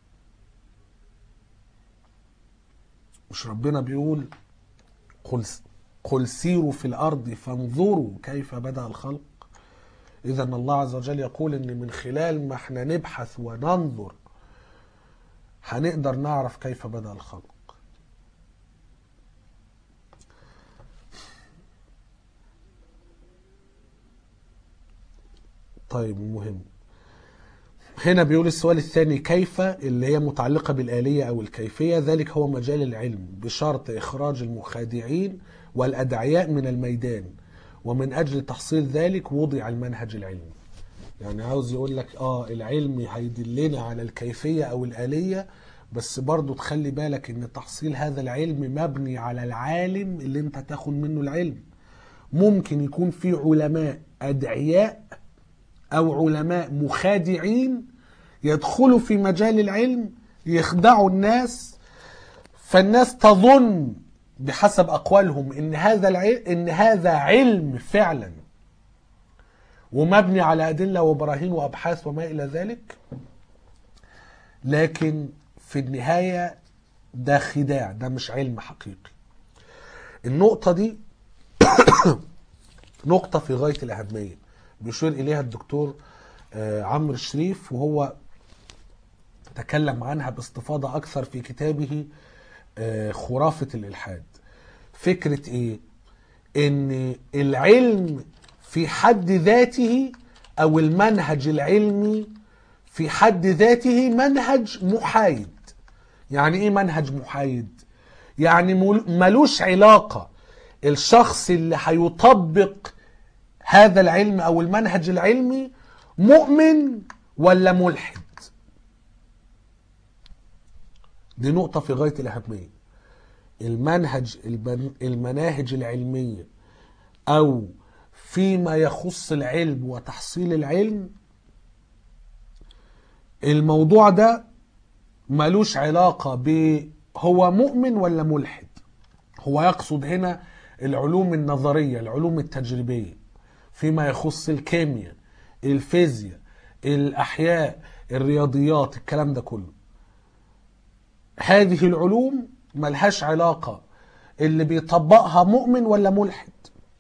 مش ربنا بيقول قل قل سيروا في الارض فانظروا كيف بدا الخلق اذا الله عز وجل يقول ان من خلال ما احنا نبحث وننظر هنقدر نعرف كيف بدا الخلق طيب المهم هنا بيقول السؤال الثاني كيف اللي هي متعلقة بالآلية أو الكيفية ذلك هو مجال العلم بشرط إخراج المخادعين والأدعياء من الميدان ومن أجل تحصيل ذلك وضع المنهج العلمي يعني عاوز يقول لك آه العلم هيدلنا على الكيفية أو الآلية بس برضو تخلي بالك ان تحصيل هذا العلم مبني على العالم اللي انت تاخد منه العلم ممكن يكون في علماء أدعياء او علماء مخادعين يدخلوا في مجال العلم يخدعوا الناس فالناس تظن بحسب اقوالهم ان هذا العلم ان هذا علم فعلا ومبني على ادله وبراهين وابحاث وما الى ذلك لكن في النهايه ده خداع ده مش علم حقيقي النقطه دي نقطه في غايه الاهميه بيشير اليها الدكتور آه، عمرو الشريف وهو تكلم عنها باستفاضه اكثر في كتابه آه، خرافه الالحاد فكره ايه ان العلم في حد ذاته او المنهج العلمي في حد ذاته منهج محايد يعني ايه منهج محايد يعني مل- ملوش علاقه الشخص اللي هيطبق هذا العلم او المنهج العلمي مؤمن ولا ملحد دي نقطة في غاية الأهمية المنهج البن- المناهج العلمية أو فيما يخص العلم وتحصيل العلم الموضوع ده ملوش علاقة ب هو مؤمن ولا ملحد هو يقصد هنا العلوم النظرية العلوم التجريبية فيما يخص الكيمياء الفيزياء الأحياء الرياضيات الكلام ده كله هذه العلوم ملهاش علاقة اللي بيطبقها مؤمن ولا ملحد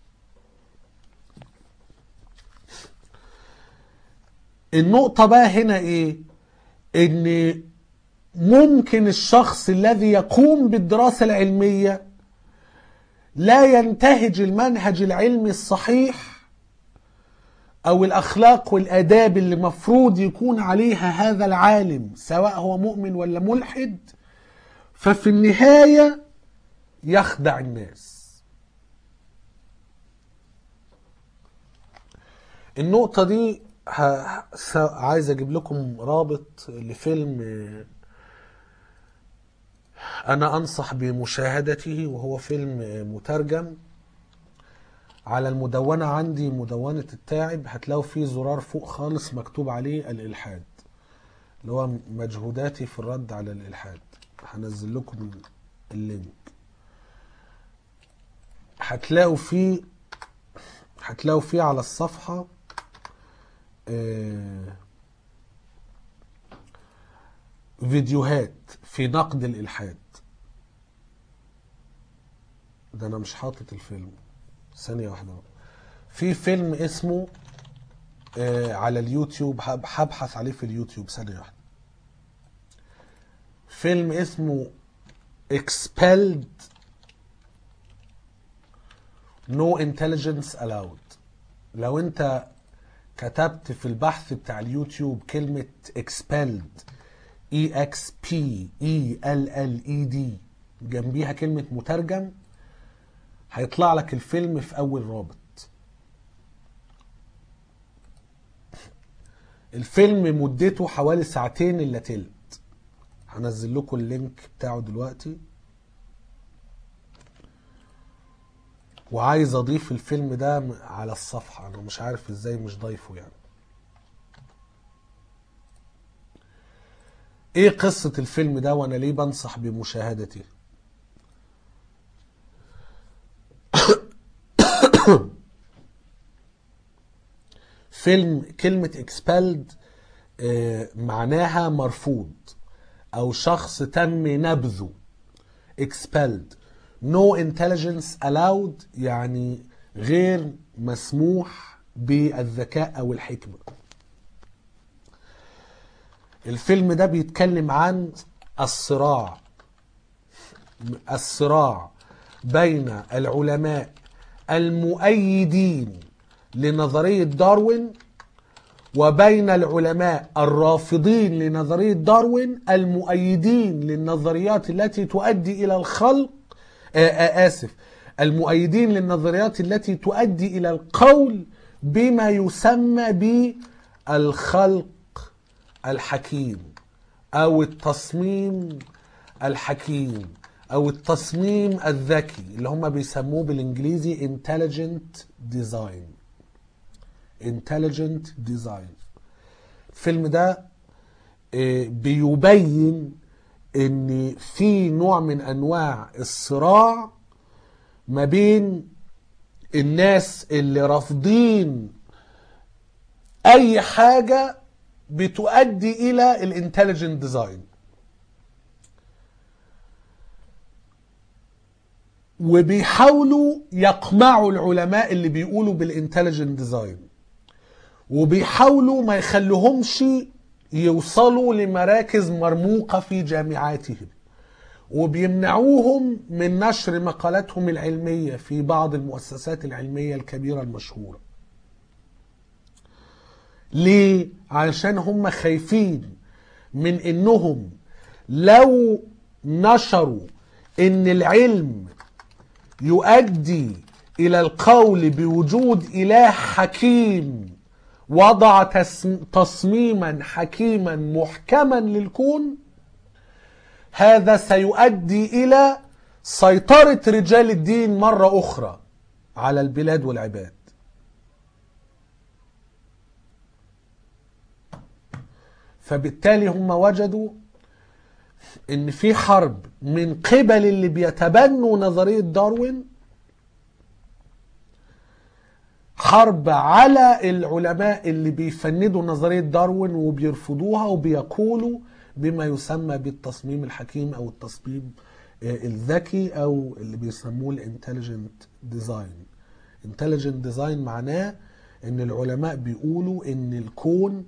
النقطة بقى هنا ايه ان ممكن الشخص الذي يقوم بالدراسة العلمية لا ينتهج المنهج العلمي الصحيح او الاخلاق والاداب اللي مفروض يكون عليها هذا العالم سواء هو مؤمن ولا ملحد ففي النهاية يخدع الناس النقطة دي ه- س- عايز اجيب لكم رابط لفيلم آه، انا انصح بمشاهدته وهو فيلم آه، مترجم على المدونة عندي مدونة التاعب هتلاقوا فيه زرار فوق خالص مكتوب عليه الإلحاد اللي هو مجهوداتي في الرد على الإلحاد هنزل لكم اللينك هتلاقوا فيه هتلاقوا فيه على الصفحة آه، فيديوهات في نقد الإلحاد ده أنا مش حاطط الفيلم ثانية واحدة بقى. في فيلم اسمه آه، على اليوتيوب هب- هبحث عليه في اليوتيوب ثانية واحدة فيلم اسمه expelled no intelligence allowed لو انت كتبت في البحث بتاع اليوتيوب كلمة expelled e x p e l l e d جنبيها كلمة مترجم هيطلع لك الفيلم في اول رابط الفيلم مدته حوالي ساعتين الا تلت هنزل لكم اللينك بتاعه دلوقتي وعايز اضيف الفيلم ده م- على الصفحة انا مش عارف ازاي مش ضايفه يعني ايه قصة الفيلم ده وانا ليه بنصح بمشاهدته فيلم كلمة expelled آه، معناها مرفوض او شخص تم نبذه expelled no intelligence allowed يعني غير مسموح بالذكاء او الحكمة الفيلم ده بيتكلم عن الصراع الصراع بين العلماء المؤيدين لنظرية داروين وبين العلماء الرافضين لنظرية داروين المؤيدين للنظريات التي تؤدي إلى الخلق آه، آه، آسف المؤيدين للنظريات التي تؤدي إلى القول بما يسمى بالخلق الحكيم أو التصميم الحكيم أو التصميم الذكي اللي هم بيسموه بالإنجليزي intelligent design intelligent design الفيلم ده آه، بيبين ان في نوع من انواع الصراع ما بين الناس اللي رافضين اي حاجة بتؤدي الى الانتليجنت ديزاين وبيحاولوا يقمعوا العلماء اللي بيقولوا بالانتليجنت ديزاين وبيحاولوا ما يخلوهمش يوصلوا لمراكز مرموقة في جامعاتهم وبيمنعوهم من نشر مقالاتهم العلمية في بعض المؤسسات العلمية الكبيرة المشهورة ليه؟ علشان هم خايفين من انهم لو نشروا ان العلم يؤدي الى القول بوجود اله حكيم وضع تسم- تصميما حكيما محكما للكون هذا سيؤدي الى سيطره رجال الدين مره اخرى على البلاد والعباد فبالتالي هم وجدوا ان في حرب من قبل اللي بيتبنوا نظريه داروين حرب على العلماء اللي بيفندوا نظريه داروين وبيرفضوها وبيقولوا بما يسمى بالتصميم الحكيم او التصميم آه، الذكي او اللي بيسموه الانتليجنت ديزاين انتليجنت ديزاين معناه ان العلماء بيقولوا ان الكون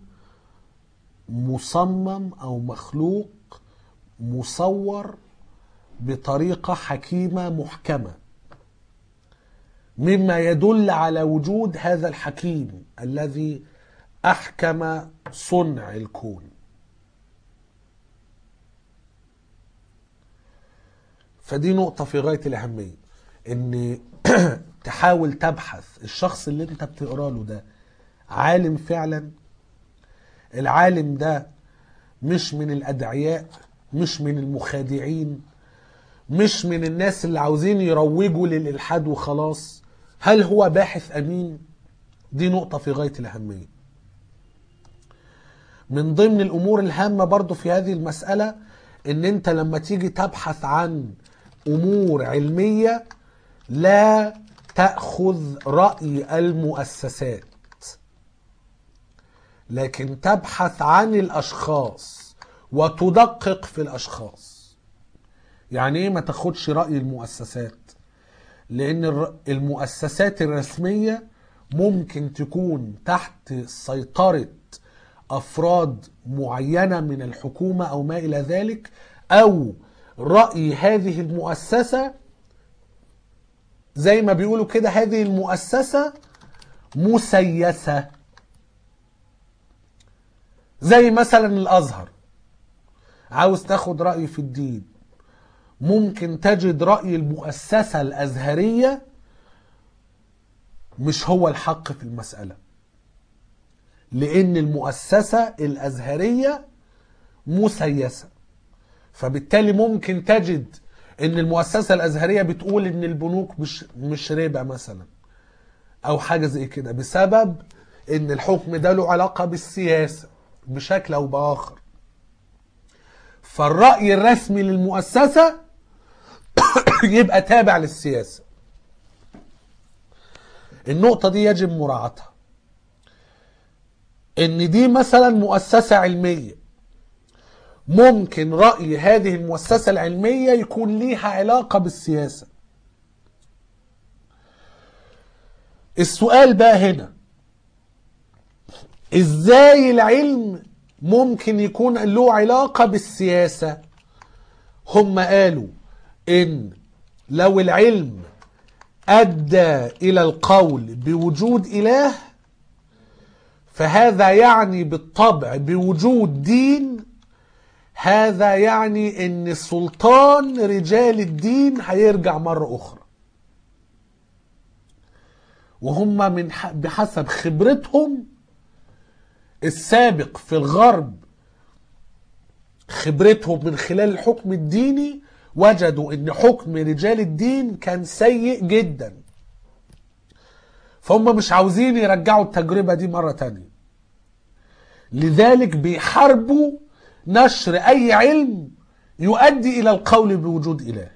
مصمم او مخلوق مصور بطريقه حكيمه محكمه مما يدل على وجود هذا الحكيم الذي احكم صنع الكون فدي نقطه في غايه الاهميه ان تحاول تبحث الشخص اللي انت بتقرا له ده عالم فعلا العالم ده مش من الادعياء مش من المخادعين مش من الناس اللي عاوزين يروجوا للالحاد وخلاص هل هو باحث امين دي نقطه في غايه الاهميه من ضمن الامور الهامه برضو في هذه المساله ان انت لما تيجي تبحث عن امور علميه لا تاخذ راي المؤسسات لكن تبحث عن الاشخاص وتدقق في الاشخاص يعني ايه ما تاخدش راي المؤسسات لان الر- المؤسسات الرسميه ممكن تكون تحت سيطره افراد معينه من الحكومه او ما الى ذلك او راي هذه المؤسسه زي ما بيقولوا كده هذه المؤسسه مسيسه زي مثلا الازهر عاوز تاخد راي في الدين ممكن تجد راي المؤسسه الازهريه مش هو الحق في المساله لان المؤسسه الازهريه مسيسه فبالتالي ممكن تجد ان المؤسسه الازهريه بتقول ان البنوك مش مش ربا مثلا او حاجه زي كده بسبب ان الحكم ده له علاقه بالسياسه بشكل او باخر فالراي الرسمي للمؤسسه يبقى تابع للسياسه النقطه دي يجب مراعاتها ان دي مثلا مؤسسه علميه ممكن راي هذه المؤسسه العلميه يكون ليها علاقه بالسياسه السؤال بقى هنا ازاي العلم ممكن يكون له علاقة بالسياسة هم قالوا ان لو العلم ادى الى القول بوجود اله فهذا يعني بالطبع بوجود دين هذا يعني ان سلطان رجال الدين هيرجع مرة اخرى وهم من ح- بحسب خبرتهم السابق في الغرب خبرتهم من خلال الحكم الديني وجدوا ان حكم رجال الدين كان سيء جدا فهم مش عاوزين يرجعوا التجربة دي مرة تانية لذلك بيحاربوا نشر اي علم يؤدي الى القول بوجود اله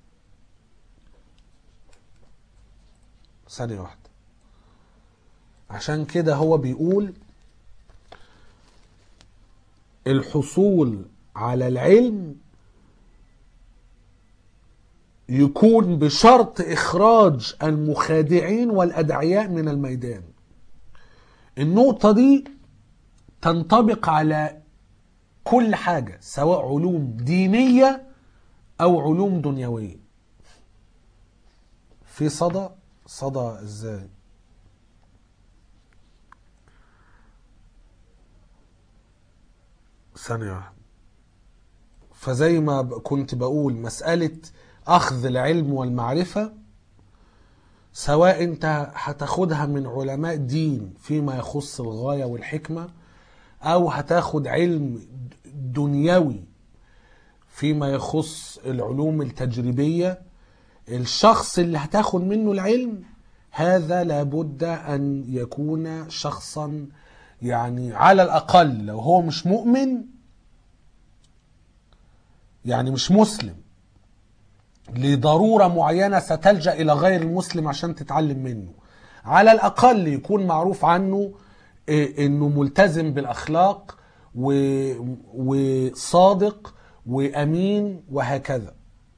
ثانية واحدة عشان كده هو بيقول الحصول على العلم يكون بشرط إخراج المخادعين والأدعياء من الميدان النقطة دي تنطبق على كل حاجة سواء علوم دينية أو علوم دنيوية في صدى صدى ازاي ثانية واحدة فزي ما ب- كنت بقول مسألة أخذ العلم والمعرفة سواء أنت هتاخدها من علماء دين فيما يخص الغاية والحكمة أو هتاخد علم دنيوي فيما يخص العلوم التجريبية الشخص اللي هتاخد منه العلم هذا لابد أن يكون شخصا يعني على الأقل لو هو مش مؤمن يعني مش مسلم لضرورة معينة ستلجأ إلى غير المسلم عشان تتعلم منه على الأقل يكون معروف عنه إيه، إنه ملتزم بالأخلاق و- وصادق وأمين وهكذا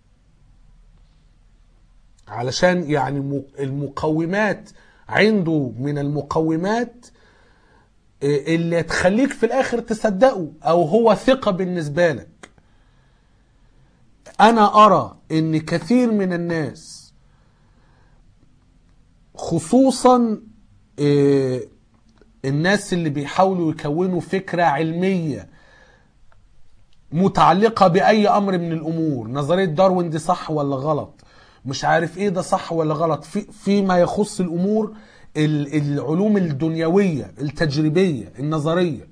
علشان يعني م- المقومات عنده من المقومات إيه، اللي تخليك في الآخر تصدقه أو هو ثقة بالنسبة لك انا ارى ان كثير من الناس خصوصا آه، الناس اللي بيحاولوا يكونوا فكرة علمية متعلقة بأي أمر من الأمور نظرية داروين دي صح ولا غلط مش عارف إيه ده صح ولا غلط في فيما يخص الأمور ال- العلوم الدنيوية التجريبية النظرية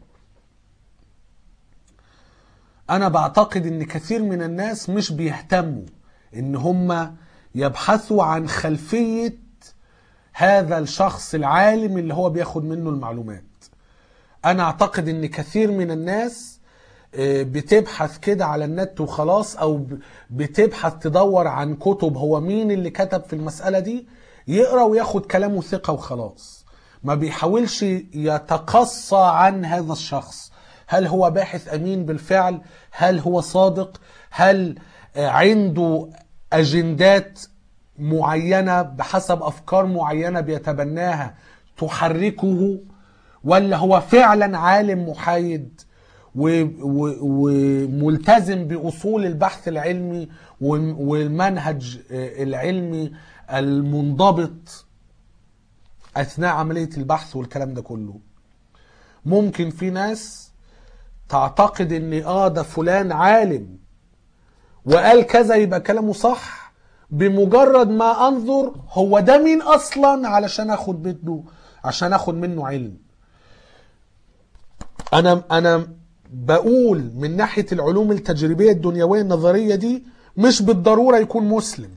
انا بعتقد ان كثير من الناس مش بيهتموا ان هم يبحثوا عن خلفية هذا الشخص العالم اللي هو بياخد منه المعلومات انا اعتقد ان كثير من الناس آه، بتبحث كده على النت وخلاص او ب- بتبحث تدور عن كتب هو مين اللي كتب في المسألة دي يقرأ وياخد كلامه ثقة وخلاص ما بيحاولش يتقصى عن هذا الشخص هل هو باحث امين بالفعل هل هو صادق هل آه، عنده اجندات معينه بحسب افكار معينه بيتبناها تحركه ولا هو فعلا عالم محايد و- و- وملتزم باصول البحث العلمي وم- والمنهج آه، العلمي المنضبط اثناء عمليه البحث والكلام ده كله ممكن في ناس تعتقد ان اه ده فلان عالم وقال كذا يبقى كلامه صح بمجرد ما انظر هو ده مين اصلا علشان اخد منه عشان اخد منه علم انا انا بقول من ناحيه العلوم التجريبيه الدنيويه النظريه دي مش بالضروره يكون مسلم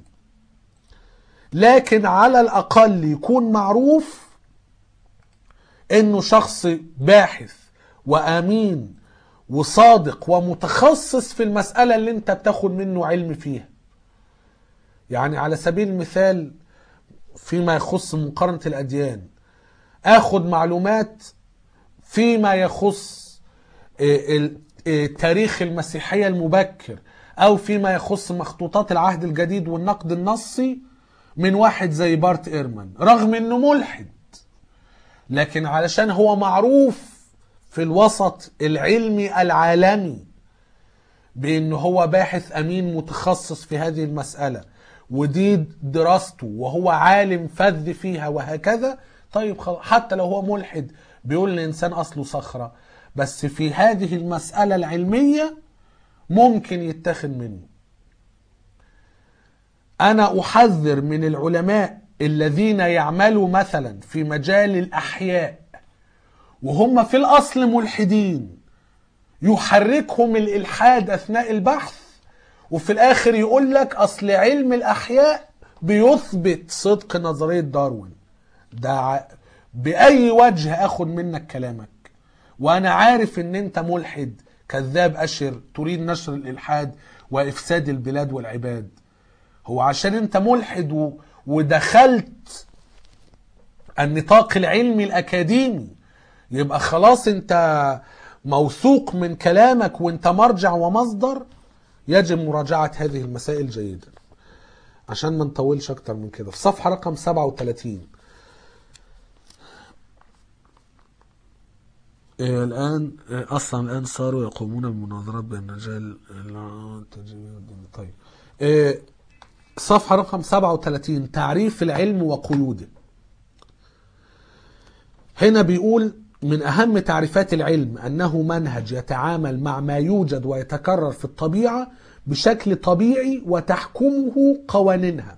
لكن على الاقل يكون معروف انه شخص باحث وامين وصادق ومتخصص في المساله اللي انت بتاخد منه علم فيها يعني على سبيل المثال فيما يخص مقارنه الاديان اخد معلومات فيما يخص آه، ال- آه، تاريخ المسيحية المبكر أو فيما يخص مخطوطات العهد الجديد والنقد النصي من واحد زي بارت إيرمان رغم أنه ملحد لكن علشان هو معروف في الوسط العلمي العالمي بأنه هو باحث أمين متخصص في هذه المسألة ودي دراسته وهو عالم فذ فيها وهكذا طيب خلاص حتى لو هو ملحد بيقول الإنسان أصله صخرة بس في هذه المسألة العلمية ممكن يتخذ منه أنا أحذر من العلماء الذين يعملوا مثلا في مجال الأحياء وهم في الأصل ملحدين يحركهم الإلحاد أثناء البحث وفي الآخر يقول لك أصل علم الأحياء بيثبت صدق نظرية داروين ده ع- بأي وجه أخد منك كلامك وأنا عارف إن أنت ملحد كذاب أشر تريد نشر الإلحاد وإفساد البلاد والعباد هو عشان أنت ملحد و... ودخلت النطاق العلمي الأكاديمي يبقى خلاص أنت موثوق من كلامك وأنت مرجع ومصدر يجب مراجعة هذه المسائل جيدا عشان ما نطولش أكتر من كده في صفحة رقم 37 إيه الآن إيه أصلا الآن صاروا يقومون بمناظرات بين رجال التجريب طيب إيه صفحة رقم 37 تعريف العلم وقيوده هنا بيقول من أهم تعريفات العلم أنه منهج يتعامل مع ما يوجد ويتكرر في الطبيعة بشكل طبيعي وتحكمه قوانينها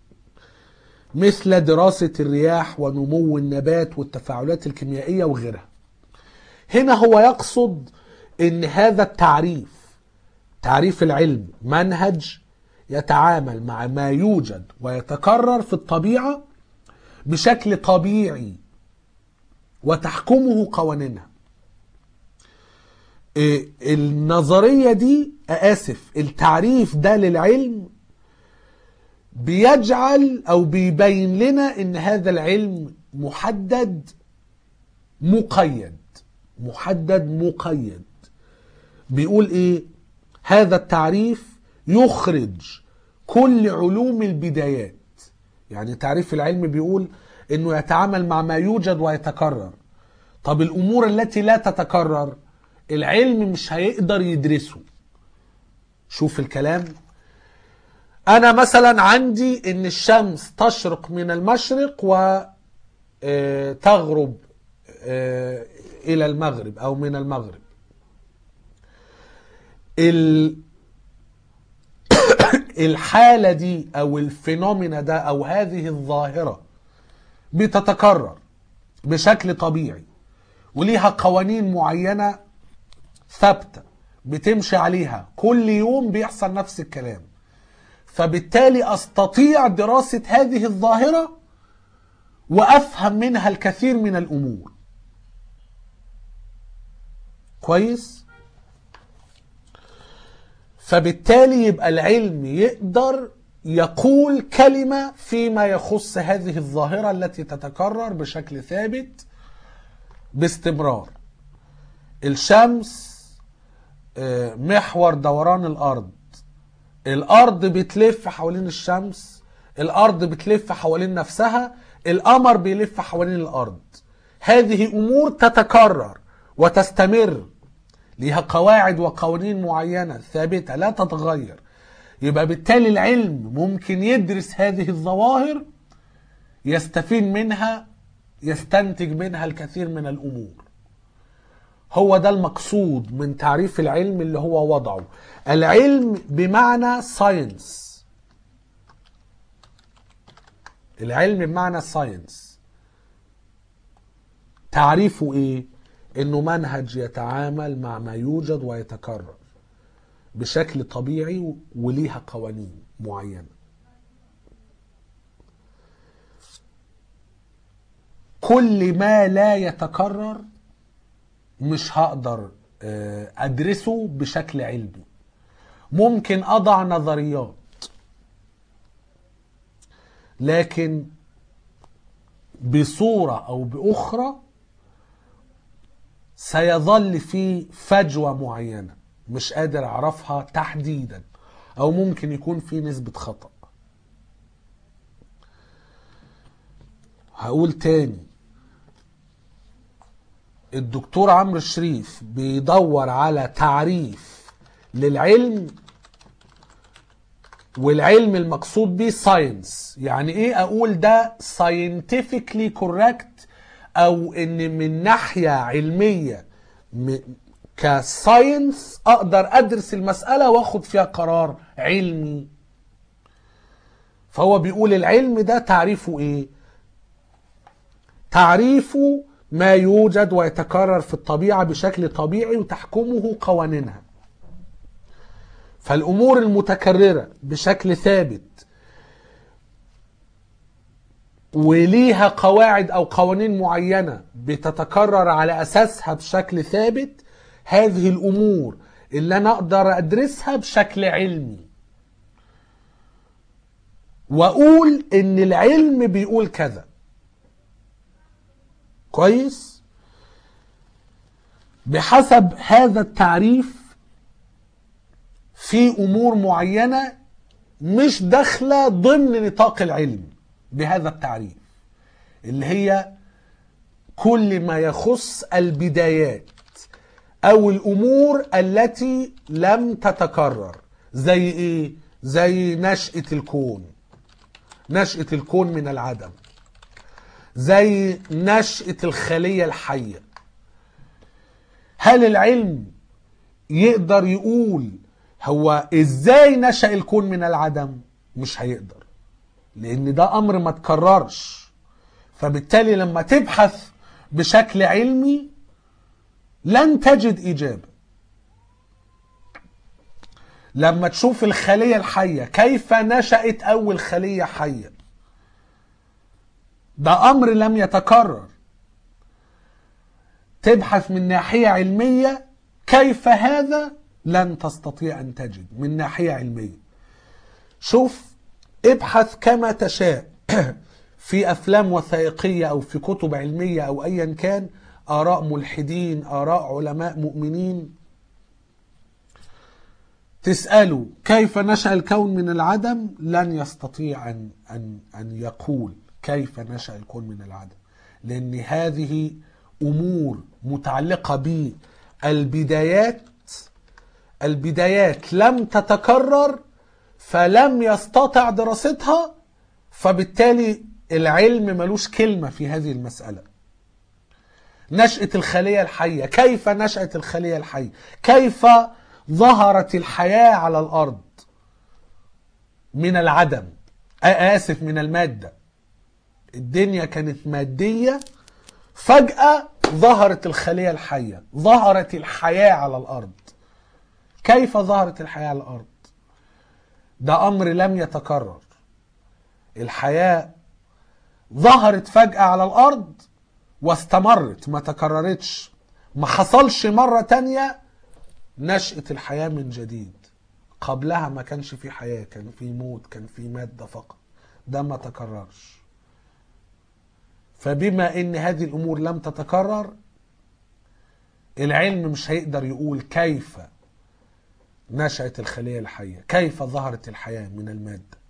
مثل دراسة الرياح ونمو النبات والتفاعلات الكيميائية وغيرها هنا هو يقصد ان هذا التعريف تعريف العلم منهج يتعامل مع ما يوجد ويتكرر في الطبيعة بشكل طبيعي وتحكمه قوانينها إيه، النظرية دي آسف التعريف ده للعلم بيجعل أو بيبين لنا إن هذا العلم محدد مقيد محدد مقيد بيقول ايه هذا التعريف يخرج كل علوم البدايات يعني تعريف العلم بيقول انه يتعامل مع ما يوجد ويتكرر طب الامور التي لا تتكرر العلم مش هيقدر يدرسه شوف الكلام انا مثلا عندي ان الشمس تشرق من المشرق وتغرب الى المغرب او من المغرب ال... الحالة دي او الفينومينا ده او هذه الظاهرة بتتكرر بشكل طبيعي وليها قوانين معينة ثابتة بتمشي عليها كل يوم بيحصل نفس الكلام فبالتالي استطيع دراسة هذه الظاهرة وافهم منها الكثير من الامور كويس فبالتالي يبقى العلم يقدر يقول كلمة فيما يخص هذه الظاهرة التي تتكرر بشكل ثابت باستمرار الشمس آه، محور دوران الأرض الأرض بتلف حوالين الشمس الأرض بتلف حوالين نفسها القمر بيلف حوالين الأرض هذه أمور تتكرر وتستمر ليها قواعد وقوانين معينة ثابتة لا تتغير يبقى بالتالي العلم ممكن يدرس هذه الظواهر يستفيد منها يستنتج منها الكثير من الأمور هو ده المقصود من تعريف العلم اللي هو وضعه العلم بمعنى ساينس العلم بمعنى ساينس تعريفه ايه انه منهج يتعامل مع ما يوجد ويتكرر بشكل طبيعي وليها قوانين معينه كل ما لا يتكرر مش هقدر آه، ادرسه بشكل علمي ممكن اضع نظريات لكن بصوره او باخرى سيظل في فجوه معينه مش قادر اعرفها تحديدا او ممكن يكون في نسبه خطا هقول تاني الدكتور عمرو الشريف بيدور على تعريف للعلم والعلم المقصود بيه ساينس يعني ايه اقول ده scientifically correct او ان من ناحية علمية م- كساينس اقدر ادرس المسألة واخد فيها قرار علمي فهو بيقول العلم ده تعريفه ايه تعريفه ما يوجد ويتكرر في الطبيعة بشكل طبيعي وتحكمه قوانينها فالأمور المتكررة بشكل ثابت وليها قواعد أو قوانين معينة بتتكرر على أساسها بشكل ثابت هذه الأمور اللي أنا أقدر أدرسها بشكل علمي وأقول إن العلم بيقول كذا كويس بحسب هذا التعريف في امور معينه مش داخله ضمن نطاق العلم بهذا التعريف اللي هي كل ما يخص البدايات او الامور التي لم تتكرر زي ايه زي نشأة الكون نشأة الكون من العدم زي نشأة الخلية الحية هل العلم يقدر يقول هو ازاي نشأ الكون من العدم مش هيقدر لان ده امر ما تكررش فبالتالي لما تبحث بشكل علمي لن تجد اجابه لما تشوف الخليه الحيه كيف نشات اول خليه حيه ده امر لم يتكرر تبحث من ناحيه علميه كيف هذا لن تستطيع ان تجد من ناحيه علميه شوف ابحث كما تشاء في افلام وثائقيه او في كتب علميه او ايا كان اراء ملحدين اراء علماء مؤمنين تساله كيف نشا الكون من العدم لن يستطيع ان ان ان يقول كيف نشا الكون من العدم لان هذه امور متعلقه بالبدايات البدايات لم تتكرر فلم يستطع دراستها فبالتالي العلم ملوش كلمة في هذه المسألة نشأة الخلية الحية كيف نشأت الخلية الحية كيف ظهرت الحياة على الأرض من العدم آسف من المادة الدنيا كانت مادية فجأة ظهرت الخلية الحية ظهرت الحياة على الأرض كيف ظهرت الحياة على الأرض ده أمر لم يتكرر الحياة ظهرت فجأة على الأرض واستمرت ما تكررتش ما حصلش مرة تانية نشأة الحياة من جديد قبلها ما كانش في حياة كان في موت كان في مادة فقط ده ما تكررش فبما ان هذه الامور لم تتكرر العلم مش هيقدر يقول كيف نشأت الخلية الحية كيف ظهرت الحياة من المادة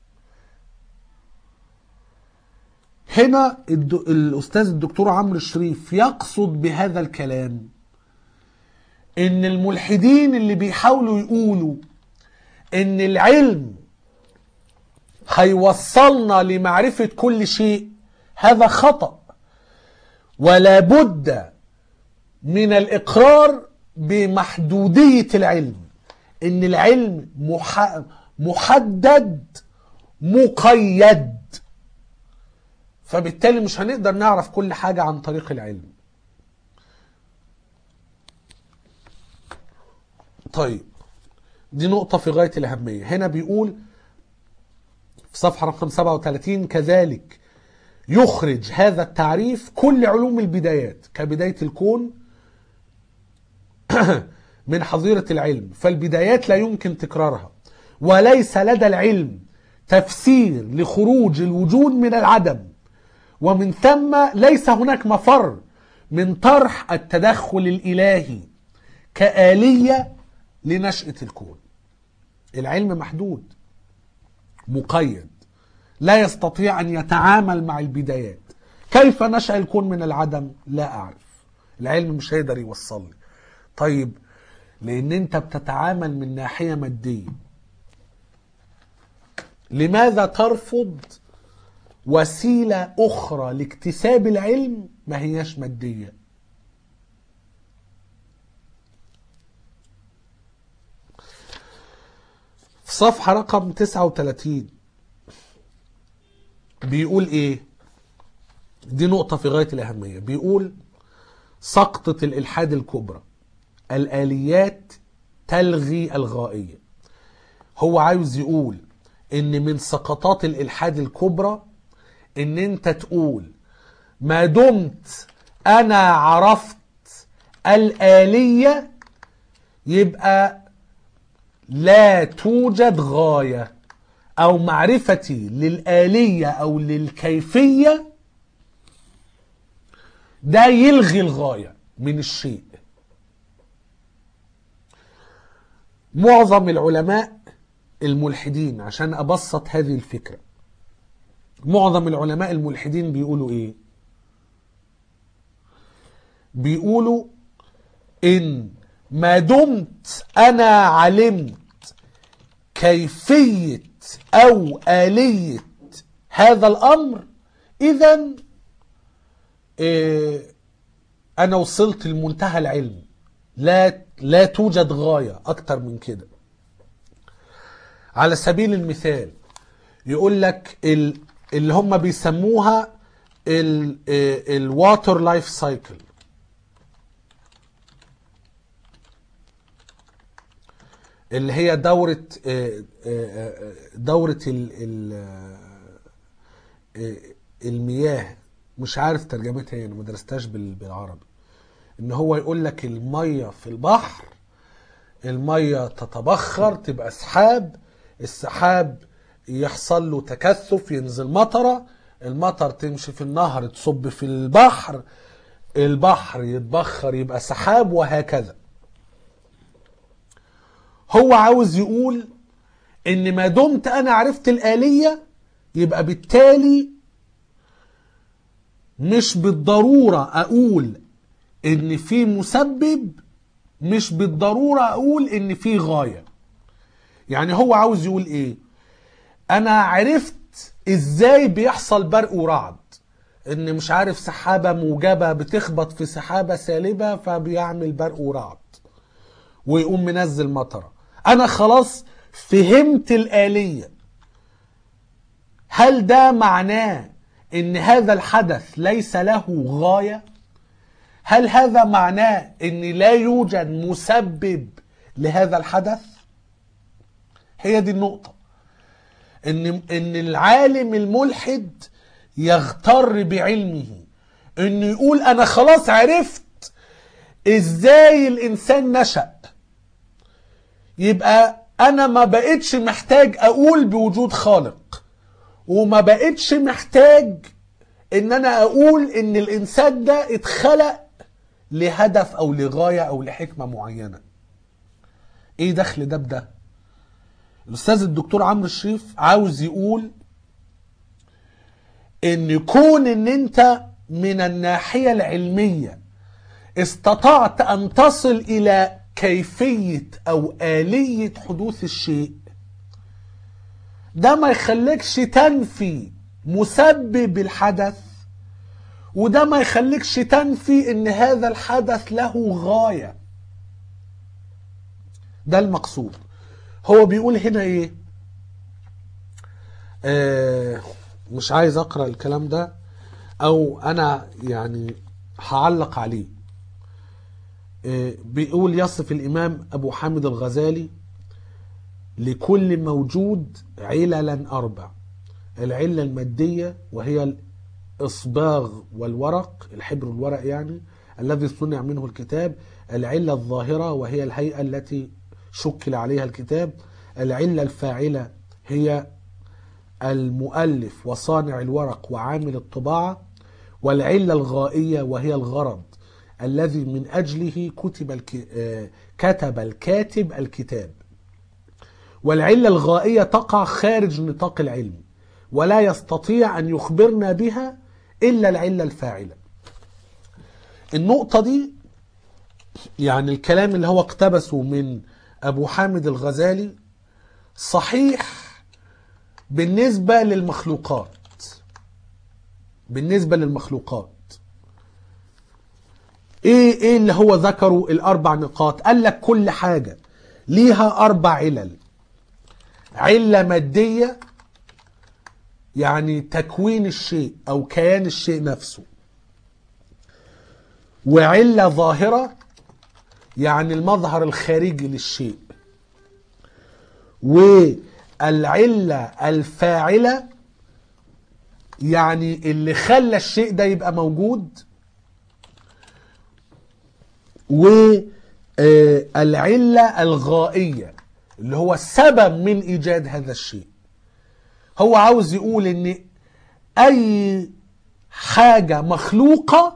هنا الد... الأستاذ الدكتور عمرو الشريف يقصد بهذا الكلام إن الملحدين اللي بيحاولوا يقولوا إن العلم هيوصلنا لمعرفة كل شيء هذا خطأ ولا بد من الإقرار بمحدودية العلم ان العلم مح... محدد مقيد فبالتالي مش هنقدر نعرف كل حاجة عن طريق العلم طيب دي نقطة في غاية الأهمية هنا بيقول في صفحة رقم 37 كذلك يخرج هذا التعريف كل علوم البدايات كبداية الكون من حظيرة العلم فالبدايات لا يمكن تكرارها وليس لدى العلم تفسير لخروج الوجود من العدم ومن ثم ليس هناك مفر من طرح التدخل الإلهي كآلية لنشأة الكون العلم محدود مقيد لا يستطيع أن يتعامل مع البدايات كيف نشأ الكون من العدم لا أعرف العلم مش هيقدر يوصل لي طيب لأن أنت بتتعامل من ناحية مادية لماذا ترفض وسيلة أخرى لاكتساب العلم ما هياش مادية في صفحة رقم 39 بيقول ايه دي نقطة في غاية الأهمية بيقول سقطة الإلحاد الكبرى الآليات تلغي الغائية هو عاوز يقول ان من سقطات الإلحاد الكبرى ان انت تقول ما دمت انا عرفت الآلية يبقى لا توجد غاية او معرفتي للآلية او للكيفية ده يلغي الغاية من الشيء معظم العلماء الملحدين عشان ابسط هذه الفكرة معظم العلماء الملحدين بيقولوا ايه بيقولوا ان ما دمت انا علمت كيفية او آلية هذا الامر اذا إيه انا وصلت لمنتهى العلم لا لا توجد غاية اكتر من كده على سبيل المثال يقول لك ال- اللي هم بيسموها الواتر لايف سايكل اللي هي دورة آه، آه، آه، دورة ال- ال- آه، المياه مش عارف ترجمتها ايه انا ما درستهاش بال- بالعربي ان هو يقول لك المية في البحر المية تتبخر تبقى سحاب السحاب يحصل له تكثف ينزل مطرة المطر تمشي في النهر تصب في البحر البحر يتبخر يبقى سحاب وهكذا هو عاوز يقول ان ما دمت انا عرفت الآلية يبقى بالتالي مش بالضرورة اقول ان في مسبب مش بالضرورة اقول ان في غاية يعني هو عاوز يقول ايه انا عرفت ازاي بيحصل برق ورعد ان مش عارف سحابة موجبة بتخبط في سحابة سالبة فبيعمل برق ورعد ويقوم منزل مطره انا خلاص فهمت الآلية هل ده معناه ان هذا الحدث ليس له غاية هل هذا معناه ان لا يوجد مسبب لهذا الحدث هي دي النقطة ان ان العالم الملحد يغتر بعلمه انه يقول انا خلاص عرفت ازاي الانسان نشأ يبقى انا ما بقتش محتاج اقول بوجود خالق وما بقتش محتاج ان انا اقول ان الانسان ده اتخلق لهدف او لغاية او لحكمة معينة ايه دخل ده بده الاستاذ الدكتور عمرو الشريف عاوز يقول ان كون ان انت من الناحية العلمية استطعت ان تصل الى كيفية او آلية حدوث الشيء ده ما يخليكش تنفي مسبب الحدث وده ما يخليكش تنفي ان هذا الحدث له غاية ده المقصود هو بيقول هنا ايه آه مش عايز اقرا الكلام ده او انا يعني هعلق عليه آه، بيقول يصف الإمام أبو حامد الغزالي لكل موجود عللا أربع العلة المادية وهي الإصباغ والورق الحبر والورق يعني الذي صنع منه الكتاب العلة الظاهرة وهي الهيئة التي شكل عليها الكتاب العلة الفاعلة هي المؤلف وصانع الورق وعامل الطباعة والعلة الغائية وهي الغرض الذي من أجله كتب الك... آه، كتب الكاتب الكتاب والعلة الغائية تقع خارج نطاق العلم ولا يستطيع أن يخبرنا بها إلا العلة الفاعلة النقطة دي يعني الكلام اللي هو اقتبسه من أبو حامد الغزالي صحيح بالنسبة للمخلوقات بالنسبة للمخلوقات ايه ايه اللي هو ذكره الاربع نقاط قال لك كل حاجة ليها اربع علل علة مادية يعني تكوين الشيء او كيان الشيء نفسه وعلة ظاهرة يعني المظهر الخارجي للشيء والعلة الفاعلة يعني اللي خلى الشيء ده يبقى موجود والعلة الغائية اللي هو السبب من إيجاد هذا الشيء هو عاوز يقول ان اي حاجة مخلوقة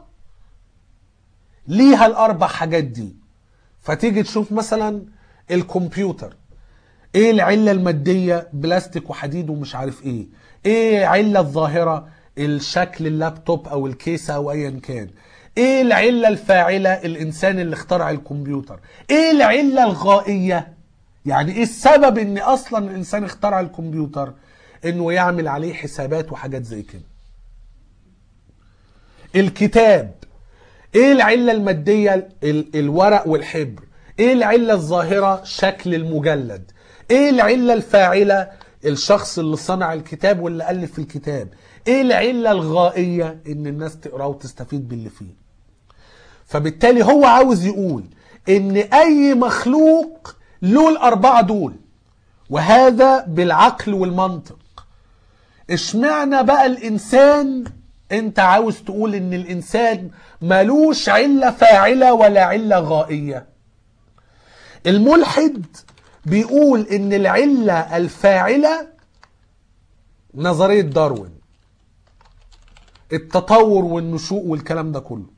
ليها الاربع حاجات دي فتيجي تشوف مثلا الكمبيوتر ايه العلة المادية بلاستيك وحديد ومش عارف ايه ايه علة الظاهرة الشكل اللابتوب او الكيسة او ايا كان ايه العلة الفاعلة الانسان اللي اخترع الكمبيوتر ايه العلة الغائية يعني ايه السبب ان اصلا الانسان اخترع الكمبيوتر انه يعمل عليه حسابات وحاجات زي كده الكتاب ايه العلة المادية ال- الورق والحبر ايه العلة الظاهرة شكل المجلد ايه العلة الفاعلة الشخص اللي صنع الكتاب واللي ألف الكتاب ايه العلة الغائية ان الناس تقراه وتستفيد باللي فيه فبالتالي هو عاوز يقول ان اي مخلوق له الاربعة دول وهذا بالعقل والمنطق اشمعنى بقى الانسان انت عاوز تقول ان الانسان ملوش علة فاعلة ولا علة غائية الملحد بيقول ان العلة الفاعلة نظرية داروين التطور والنشوء والكلام ده كله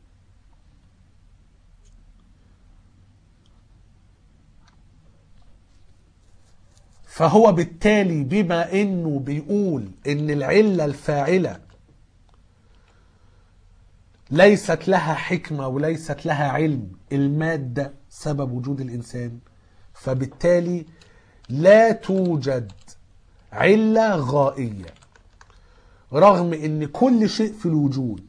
فهو بالتالي بما انه بيقول ان العله الفاعله ليست لها حكمه وليست لها علم الماده سبب وجود الانسان فبالتالي لا توجد عله غائيه رغم ان كل شيء في الوجود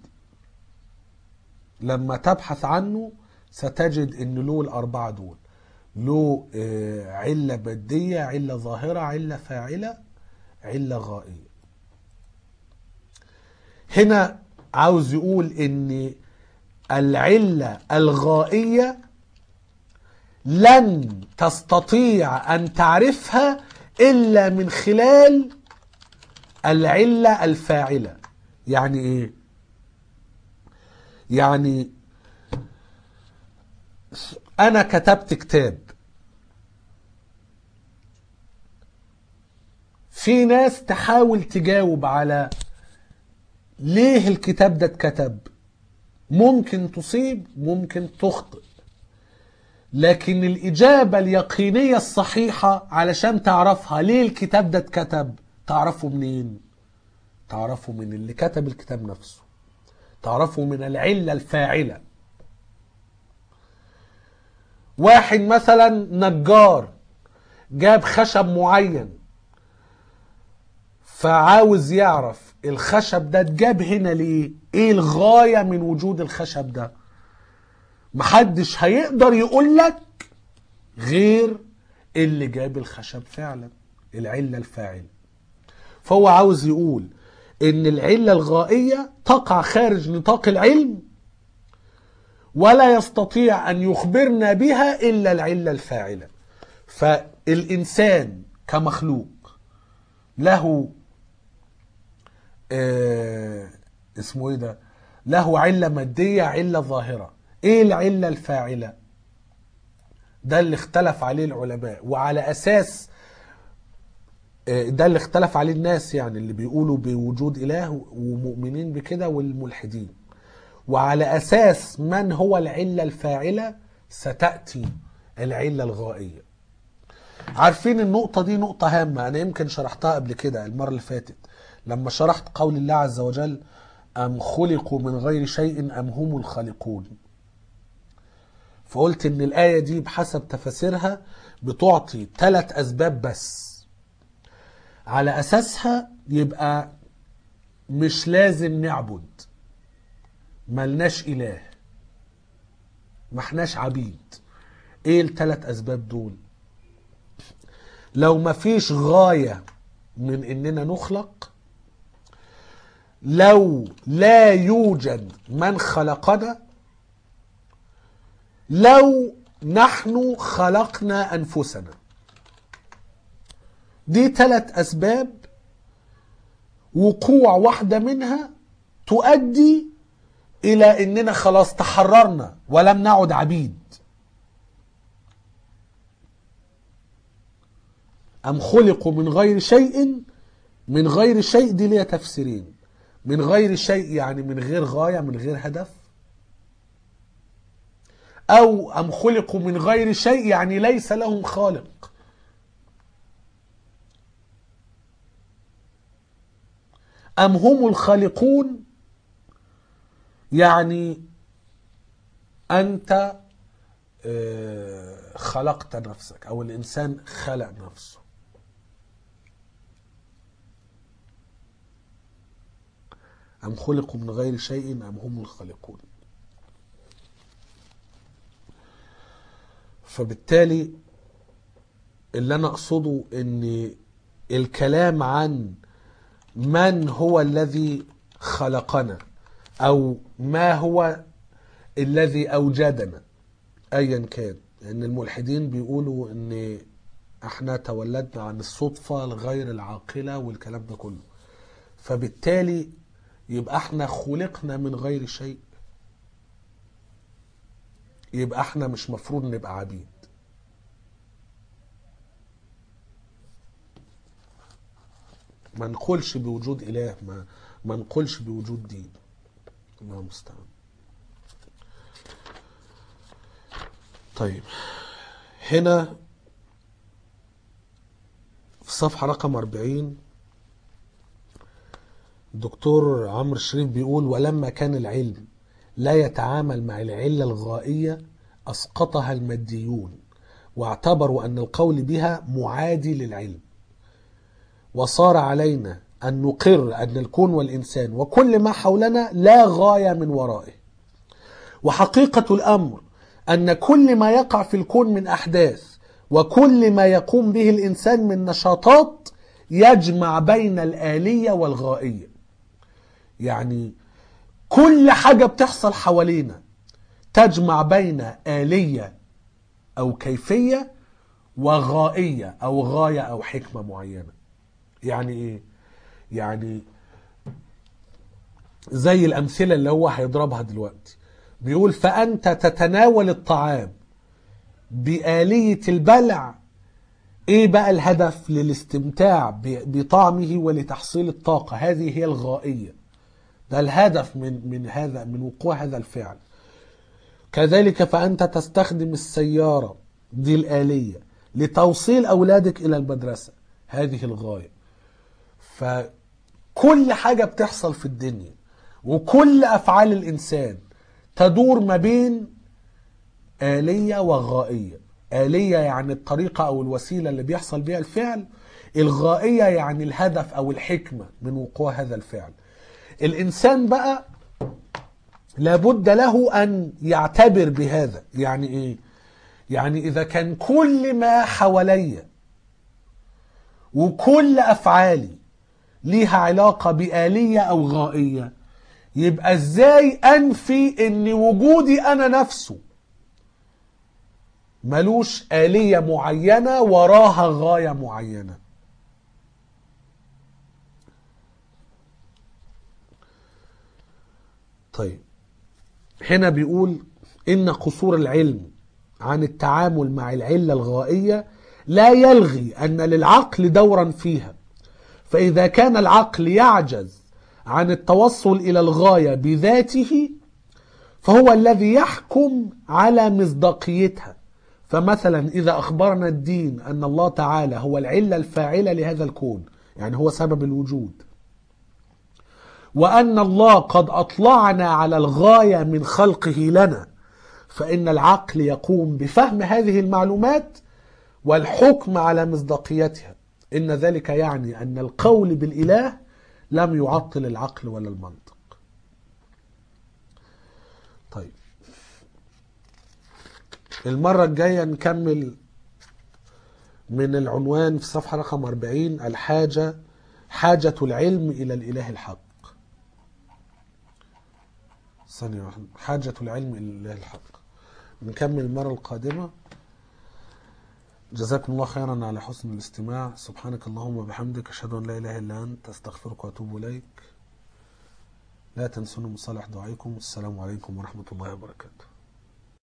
لما تبحث عنه ستجد ان له الاربعه دول له آه، علة مادية علة ظاهرة علة فاعلة علة غائية هنا عاوز يقول ان العلة الغائية لن تستطيع ان تعرفها الا من خلال العلة الفاعلة يعني ايه يعني انا كتبت كتاب في ناس تحاول تجاوب على ليه الكتاب ده اتكتب ممكن تصيب ممكن تخطئ لكن الإجابة اليقينية الصحيحة علشان تعرفها ليه الكتاب ده اتكتب تعرفه منين تعرفه من اللي كتب الكتاب نفسه تعرفه من العلة الفاعلة واحد مثلا نجار جاب خشب معين فعاوز يعرف الخشب ده اتجاب هنا ليه ايه الغاية من وجود الخشب ده محدش هيقدر يقول لك غير اللي جاب الخشب فعلا العلة الفاعلة فهو عاوز يقول ان العلة الغائية تقع خارج نطاق العلم ولا يستطيع أن يخبرنا بها إلا العلة الفاعلة فالإنسان كمخلوق له آه اسمه ايه ده له علة مادية علة ظاهرة ايه العلة الفاعلة ده اللي اختلف عليه العلماء وعلى اساس آه، ده اللي اختلف عليه الناس يعني اللي بيقولوا بوجود اله ومؤمنين بكده والملحدين وعلى اساس من هو العلة الفاعلة ستأتي العلة الغائية عارفين النقطة دي نقطة هامة أنا يمكن شرحتها قبل كده المرة اللي فاتت لما شرحت قول الله عز وجل أم خلقوا من غير شيء أم هم الخالقون فقلت إن الآية دي بحسب تفاسيرها بتعطي ثلاث أسباب بس على أساسها يبقى مش لازم نعبد ملناش إله ما احناش عبيد ايه الثلاث اسباب دول لو ما فيش غاية من اننا نخلق لو لا يوجد من خلقنا لو نحن خلقنا انفسنا دي ثلاث اسباب وقوع واحدة منها تؤدي الى اننا خلاص تحررنا ولم نعد عبيد أم خلقوا من غير شيء من غير شيء دي ليها تفسيرين من غير شيء يعني من غير غاية من غير هدف أو أم خلقوا من غير شيء يعني ليس لهم خالق أم هم الخالقون يعني أنت آه، خلقت نفسك أو الإنسان خلق نفسه أم خلقوا من غير شيء أم هم الخالقون فبالتالي اللي أنا أقصده أن الكلام عن من هو الذي خلقنا أو ما هو الذي أوجدنا أيا كان لأن الملحدين بيقولوا أن احنا تولدنا عن الصدفة الغير العاقلة والكلام ده كله فبالتالي يبقى احنا خلقنا من غير شيء يبقى احنا مش مفروض نبقى عبيد ما نقولش بوجود اله ما ما نقولش بوجود دين الله المستعان طيب هنا في صفحة رقم 40 دكتور عمرو الشريف بيقول ولما كان العلم لا يتعامل مع العلة الغائية أسقطها الماديون واعتبروا أن القول بها معادي للعلم وصار علينا أن نقر أن الكون والإنسان وكل ما حولنا لا غاية من ورائه وحقيقة الأمر أن كل ما يقع في الكون من أحداث وكل ما يقوم به الإنسان من نشاطات يجمع بين الآلية والغائية يعني كل حاجة بتحصل حوالينا تجمع بين آلية أو كيفية وغائية أو غاية أو حكمة معينة يعني إيه؟ يعني زي الأمثلة اللي هو هيضربها دلوقتي بيقول فأنت تتناول الطعام بآلية البلع ايه بقى الهدف للاستمتاع ب- بطعمه ولتحصيل الطاقة هذه هي الغائية ده الهدف من من هذا من وقوع هذا الفعل كذلك فأنت تستخدم السيارة دي الآلية لتوصيل أولادك إلى المدرسة هذه الغاية فكل حاجة بتحصل في الدنيا وكل أفعال الإنسان تدور ما بين آلية وغائية آلية يعني الطريقة أو الوسيلة اللي بيحصل بها الفعل الغائية يعني الهدف أو الحكمة من وقوع هذا الفعل الإنسان بقى لابد له أن يعتبر بهذا يعني إيه؟ يعني إذا كان كل ما حواليا وكل أفعالي ليها علاقة بآلية أو غائية يبقى ازاي انفي ان وجودي انا نفسه ملوش آلية معينة وراها غاية معينة طيب هنا بيقول إن قصور العلم عن التعامل مع العلة الغائية لا يلغي أن للعقل دورا فيها فإذا كان العقل يعجز عن التوصل إلى الغاية بذاته فهو الذي يحكم على مصداقيتها فمثلا إذا أخبرنا الدين أن الله تعالى هو العلة الفاعلة لهذا الكون يعني هو سبب الوجود وأن الله قد أطلعنا على الغاية من خلقه لنا فإن العقل يقوم بفهم هذه المعلومات والحكم على مصداقيتها إن ذلك يعني أن القول بالإله لم يعطل العقل ولا المنطق طيب المرة الجاية نكمل من العنوان في صفحة رقم 40 الحاجة حاجة العلم إلى الإله الحق ثانية واحدة حاجة العلم إلى الإله الحق نكمل المرة القادمة جزاكم الله خيرا على حسن الاستماع سبحانك اللهم وبحمدك أشهد أن لا إله إلا أنت أستغفرك وأتوب إليك لا تنسوني من صالح دعائكم والسلام عليكم ورحمة الله وبركاته